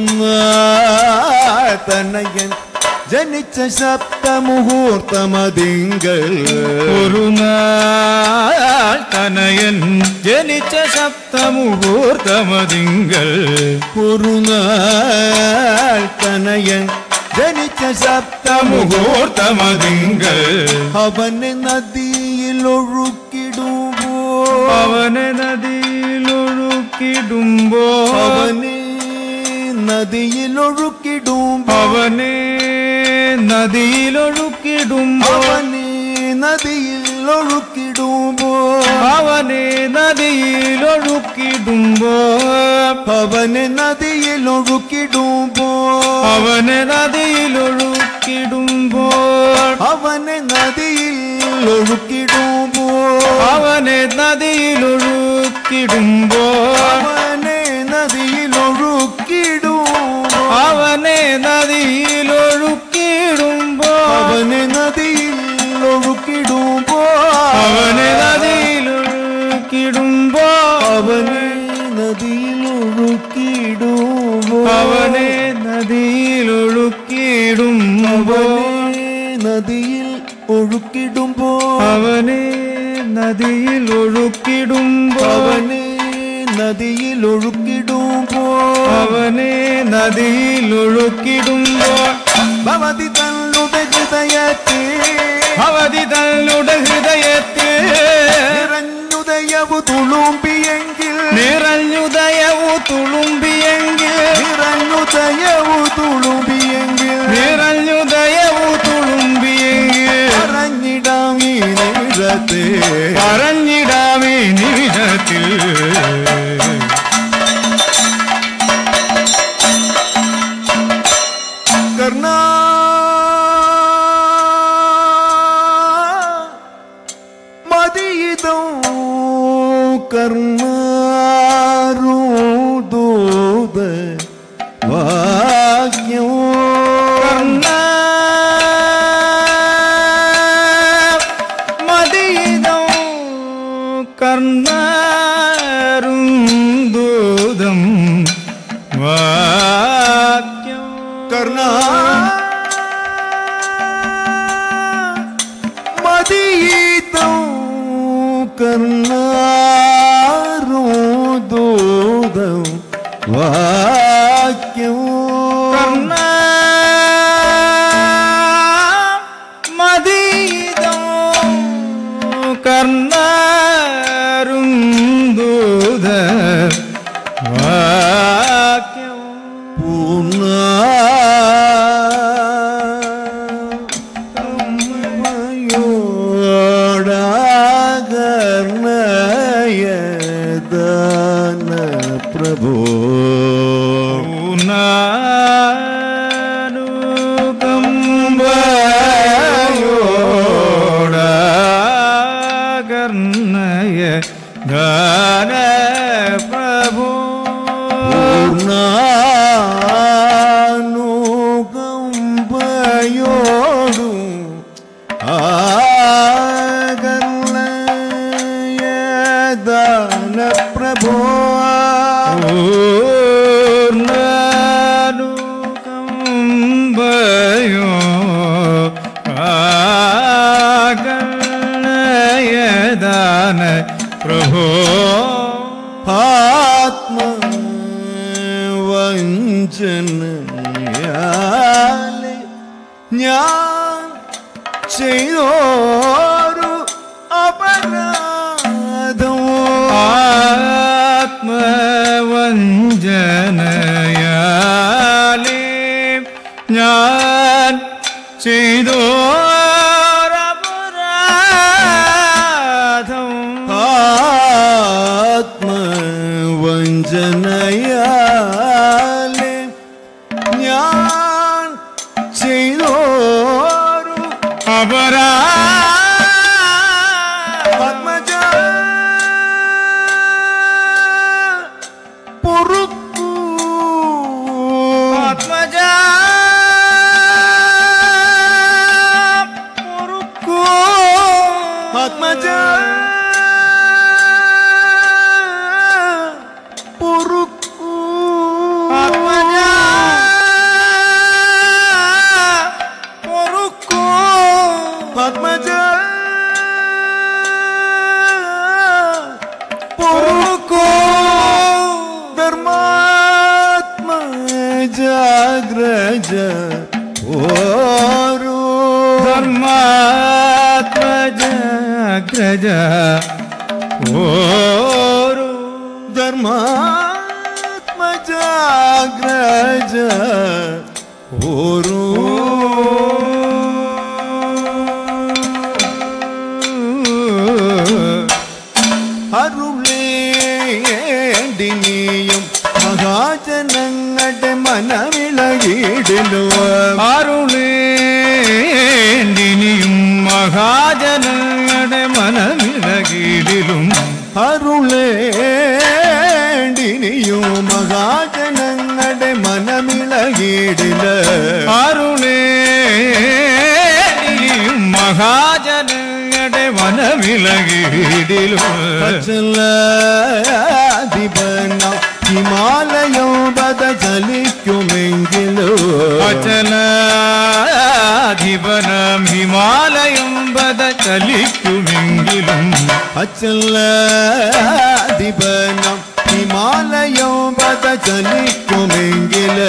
തനയൻ ജനിച്ച സപ്തമുഹൂർത്തമതിങ്കൾ ഒരു നാൾ തനയൻ ജനിച്ച സപ്തമുഹൂർത്തമതിങ്കൾ ഒരു തനയൻ ജനിച്ച സപ്തമുഹൂർത്തമതിങ്കൾ മുഹൂർത്തമതിങ്കൾ അവനെ നദിയിൽ ഒഴുക്കിടുമ്പോ അവനെ നദിയിലൊഴുക്കിടുമ്പോ അവനെ നദിയിൽ ഒഴുക്കിടുമ്പോ അവനെ നദിയിലൊഴുക്കിടുമ്പോ അവനെ നദിയിൽ ഒഴുക്കിടുമ്പോ അവനെ നദിയിലൊഴുക്കിടുമ്പോ അവനെ നദിയിൽ ഒഴുക്കിടുമ്പോ അവനെ നദിയിലൊഴുക്കിടുമ്പോ അവനെ നദിയിൽ ഒഴുക്കിടുമ്പോ അവനെ നദിയിലൊഴുക്കിടുമ്പോ അവനെ നദിയിൽ ഒഴുക്കിടുമ്പോ അവനെ നദിയിലൊഴുക്കിടുമ്പോ അവനെ നദിയിൽ ഒഴുക്കിടുമ്പോ അവനെ നദിയിലൊഴുക്കിടുമ്പോ അവനെ നദിയിൽ ഒഴുക്കിടുമ്പോ അവനെ നദിയിലൊഴുക്കിടുമ്പോ അവനെ നദിയിൽ ഒഴുക്കിടുമ്പോ അവനെ നദിയിലൊഴുക്കിടുമ്പോ അവനെ നദിയിൽ ഒഴുക്കിടുമ്പോ അവനെ നദിയിലൊഴുക്കിടുമ്പോ ഭവതി തന്നുടെ ഹൃദയത്തെ അവധി തന്നുടെ ഹൃദയത്തിൽ നിറഞ്ഞുദയവു തുളുമ്പിയെങ്കിൽ നിറഞ്ഞുദയവു തുളുമ്പിയെങ്കിൽ നിറഞ്ഞുദയവു തുളുമ്പിയെങ്കിൽ നിറഞ്ഞുദയവു തുളുമ്പിയെങ്കിൽ പറഞ്ഞിടാം ഈ നിമിഷത്തെ പറഞ്ഞിടാമേ നിമിഷത്തിൽ കർണാരൂദൂത വാക്യം കർണ മദീനം കർണാരും ദൂതം വാക്യം കർണാ മദീതം കർണാരൂദൂതം വാക്യം കർണ മദീനം കർണാരും ദൂത വാക്യം പൂർണ്ണ യോടാകർണയദാന പ്രഭോ കർണയ ഗാന പ്രഭു പൂർണ്ണാനുകമ്പയോടും ആകർണയദാന പ്രഭോ പൂർണ്ണനുകമ്പയോ ആകർണയദാന പ്രഭോ ആത്മവഞ്ചനയാലെ ഞാൻ ചെയ്തോരു അപരാധം ആത്മവഞ്ചനയാലേ ഞാൻ ചെയ്തോ ആത്മവഞ്ചനയാലെ ഞാൻ ചെയ്തോരു അപരാ പത്മജ പൊറുക്കൂ ആത്മജ പൊറുക്കൂ ആത്മജ പൊറുക്കൂ ആത്മജ പൊറുക്കൂ ആത്മജ പൊറുക്കൂ ധർമാത്മ ജാഗ്രജ ഓരോ ധർമാത്മജാഗ്രജ ഓരു ധർമാത്മ ജാഗ്രജ ഓരോ അരുളേണ്ടിനിയും മഹാജനങ്ങളുടെ മനവിളകിടുന്നു അരുളേണ്ടിനിയും മഹാജനങ്ങളുടെ മനമിളകീടിലും അരുളേണ്ടിനിയും മഹാജനങ്ങളുടെ മനമിളകിടില് അരുളേണ്ടിനിയും മഹാജനങ്ങളുടെ മനമിളകീടിലും അചലാധിപന ഹിമാലയോ ബദ ചലിക്കുമെങ്കിലോ അചലാധിപനം ഹിമാലയം ബദ ചലിക്കുമെങ്കിലും അചലാധിപന ഹിമാലയോ ബദ ചലിക്കുമെങ്കില്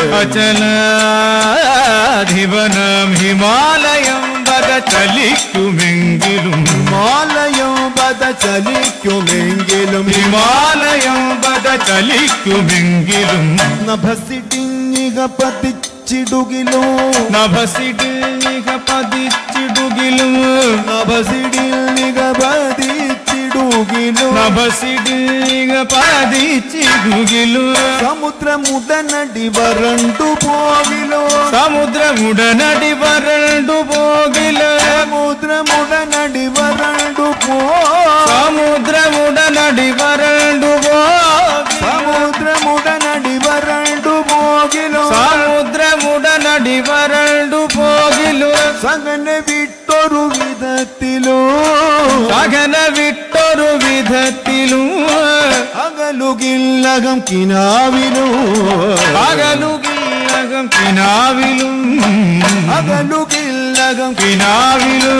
അചലാധിപനം ഹിമാലയം ബദ ചലിക്കുമെങ്കിലും ഹിമാലയോ ബദ ചലിക്കുമെങ്കിലും ഹിമാലയം ബദ ചലിക്കുമെങ്കിലും നഭസിടിഞ്ഞിക പതിച്ചിടുകിലോ നഭസിടിക പതിച്ചിടുകിലും നഭസിടിൽ നിക പതിച്ചിടുകിലോ നഭസിടിക പതിച്ചിടുകിലും സമുദ്രമുടനടി വരണ്ടു പോകിലോ സമുദ്രമുടനടി വരണ്ടു പോകില സമുദ്രമുടനടി വരണ്ടു പോ സമുദ്രമുടനടി സമുദ്രമുടനടി വരണ്ടു പോകി സമുദ്രമുടനടി വരണ്ടു പോകിലോ സമുദ്രമുടനടി വരണ്ടു പോകിലു സകന വിട്ടൊരു വിധത്തിലോ സകന വിട്ടൊരു വിധത്തിലും അകലുകില്ലകം കിനാവിലോ പകലുകില്ലകം കിനാവിലും അകലുകില്ലകം കിനാവിലും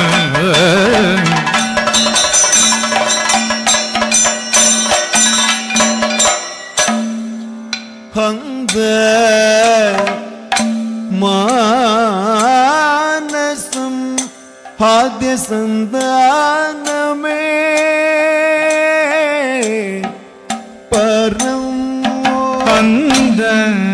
ഹന്ത മാനസം ആദ്യ സന്താനമേ പരം പന്ത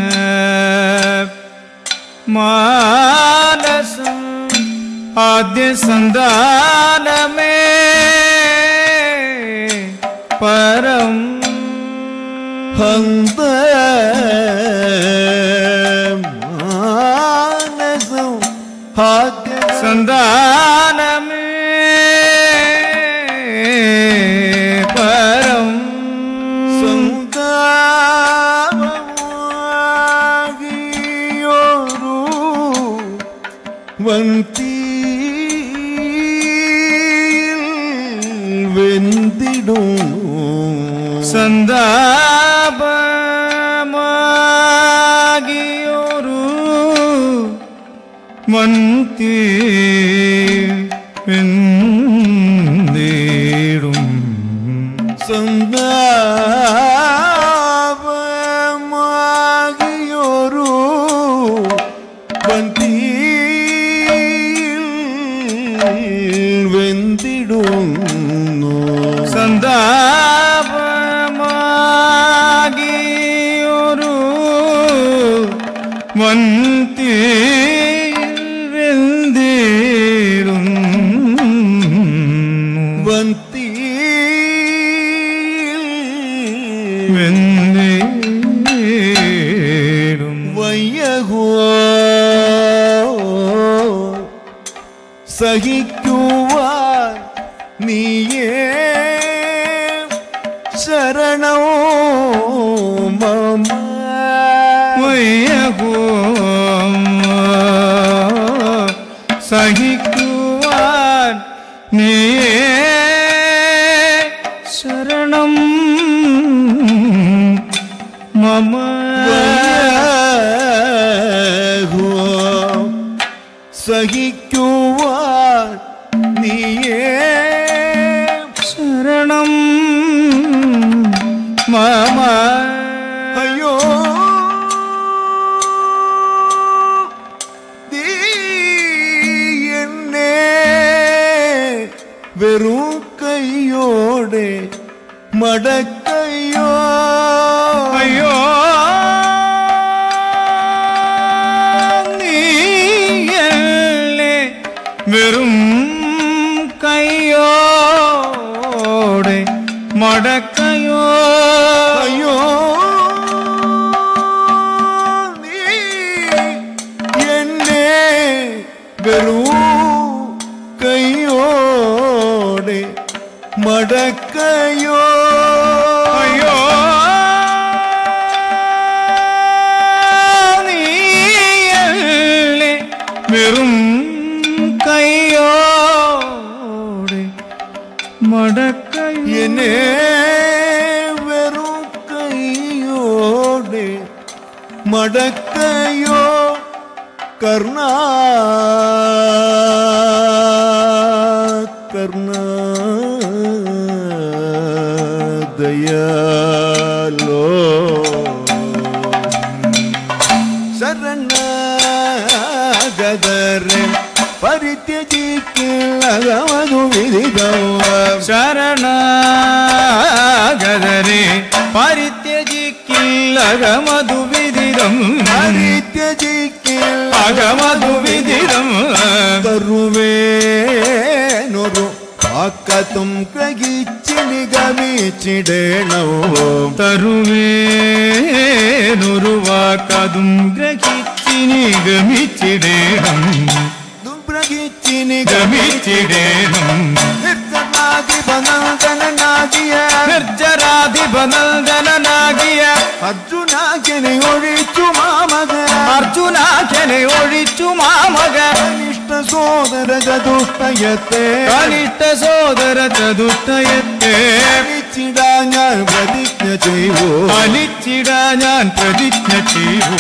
മാനസം ആദ്യ സന്താനമേ പരം ഹന്ത മാനസം ആദ്യ സന്താനമേ പരം സന്താനമാകിയൊരു വന്തി വെന്തിടും സന്താപമാകിയൊരു മന്തി വെന്തേടും സന്താപമാകിയൊരു വന്തി വെന്തിടുന്നു സന്താപമാകിയൊരു മന്തി വെന്തേടും വന്തി വെന്തേടും വയ്യഹോ സഹിക്കുവാൻ നീയേ ശരണോ മമ വയ്യഹോം സഹിക്കുവാൻ നീയേ ശരണം മമ വയ്യഹോ സഹിക്കുവാൻ നീയേ ശരണം മമ അയ്യോ നീ എന്നെ വെറും കൈയോടെ മടക്കയ്യോ അയ്യോ നീയല്ലേ വെറും കയ്യോടെ മടക്കയോ അയ്യോ നീ എന്നെ വെറും കൈയോടെ മടക്കയോ അയ്യോ നീയല്ലേ വെറും കയ്യോടെ മടക്കയോ എന്നെ വെറും കൈയോടെ മടക്കയോ കർണ കർണ ദയാലോ ശരണഗതരെ പരിത്യജിക്കില്ലകമതു വിധിതവ ശരണാഗതരെ പരിത്യജിക്കില്ലകമതു വിദിതം പരിത്യജിക്കില്ല അകമതു വിദിതം തരുവേനൊരു വാക്കത്തും ഗ്രഹിച്ച് നിഗമിച്ചിടണോ തരുവേനൊരു വാക്കതും ഗ്രഹിച്ചിനി ഗമിച്ചിടേണം ഗ്രഹിച്ച് ഗമിച്ചിടേണം നിർത്തനാദിപനന്ദനാദിയ നന്ദനനാകിയ അർജുനാക്കിനെ ഒഴിച്ചു മാമക അർജുനാഖ്യനെ ഒഴിച്ചു മാമക കനിഷ്ഠ സോദര ചതുഷ്ടയത്തെ കനിഷ്ഠ സോദര ചതുഷ്ടയത്തെ ിടാ ഞാൻ പ്രതിജ്ഞ ചെയ്വോ അലിച്ചിട ഞാൻ പ്രതിജ്ഞ ചെയ്യൂ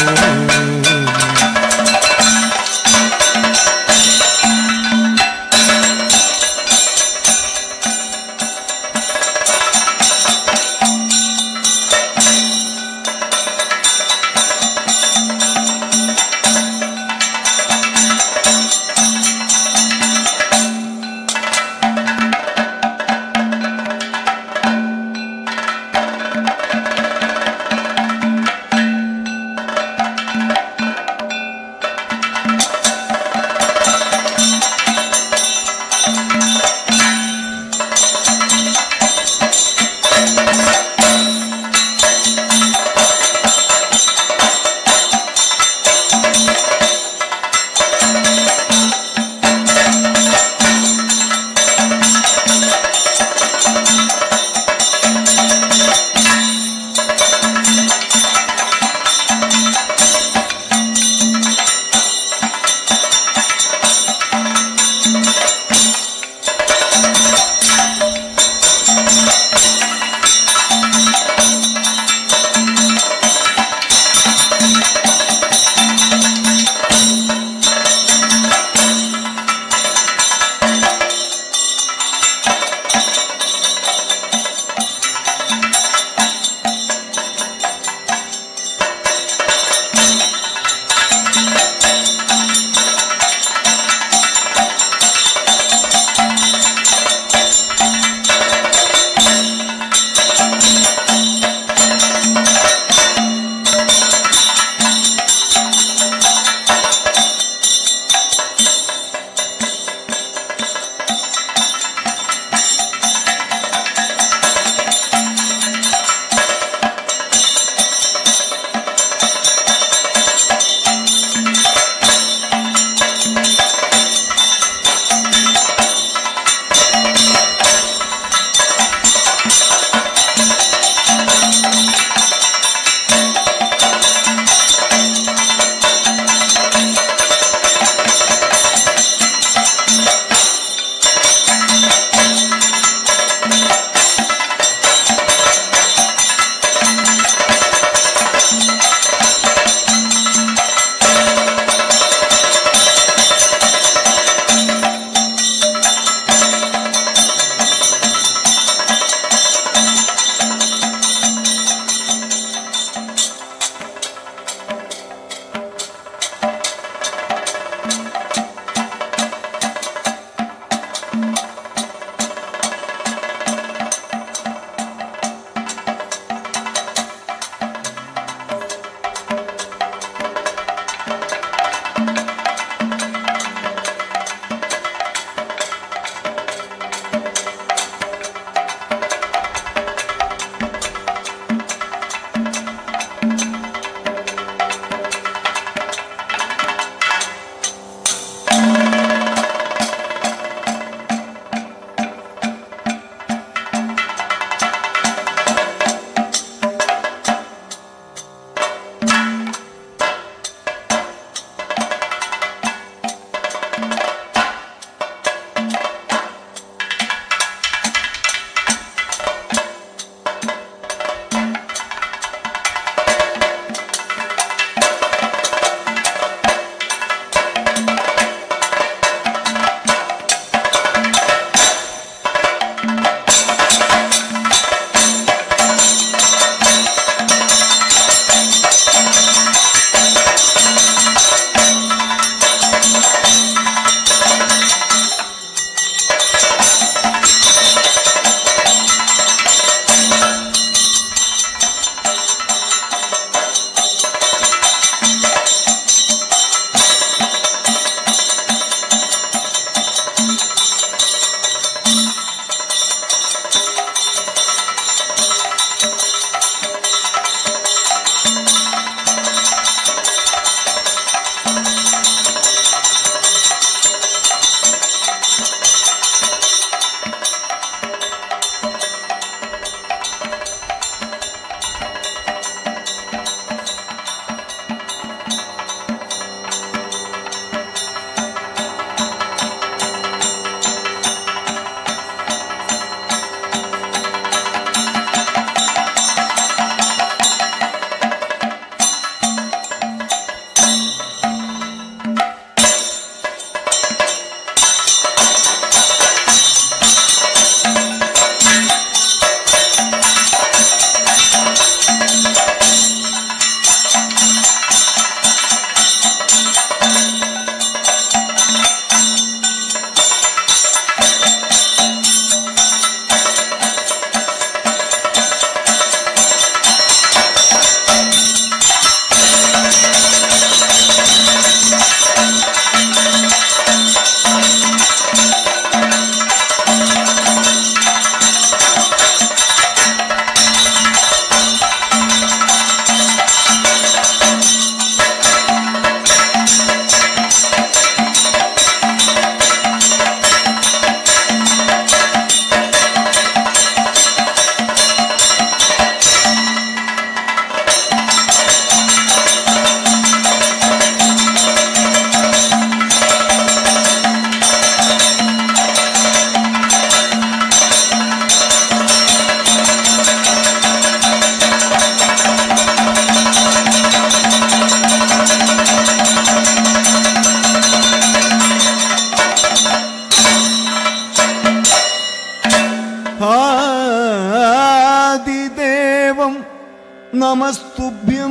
നമസ്തുഭ്യം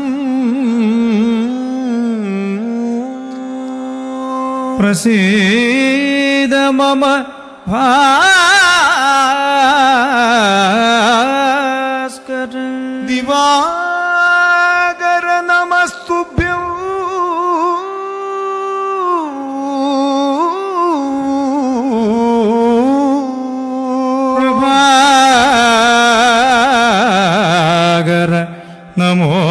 പ്രസീദ മമ ഭാസ്കര ദിവാകര നമസ്തുഭ്യം പ്രഭാകര നമോ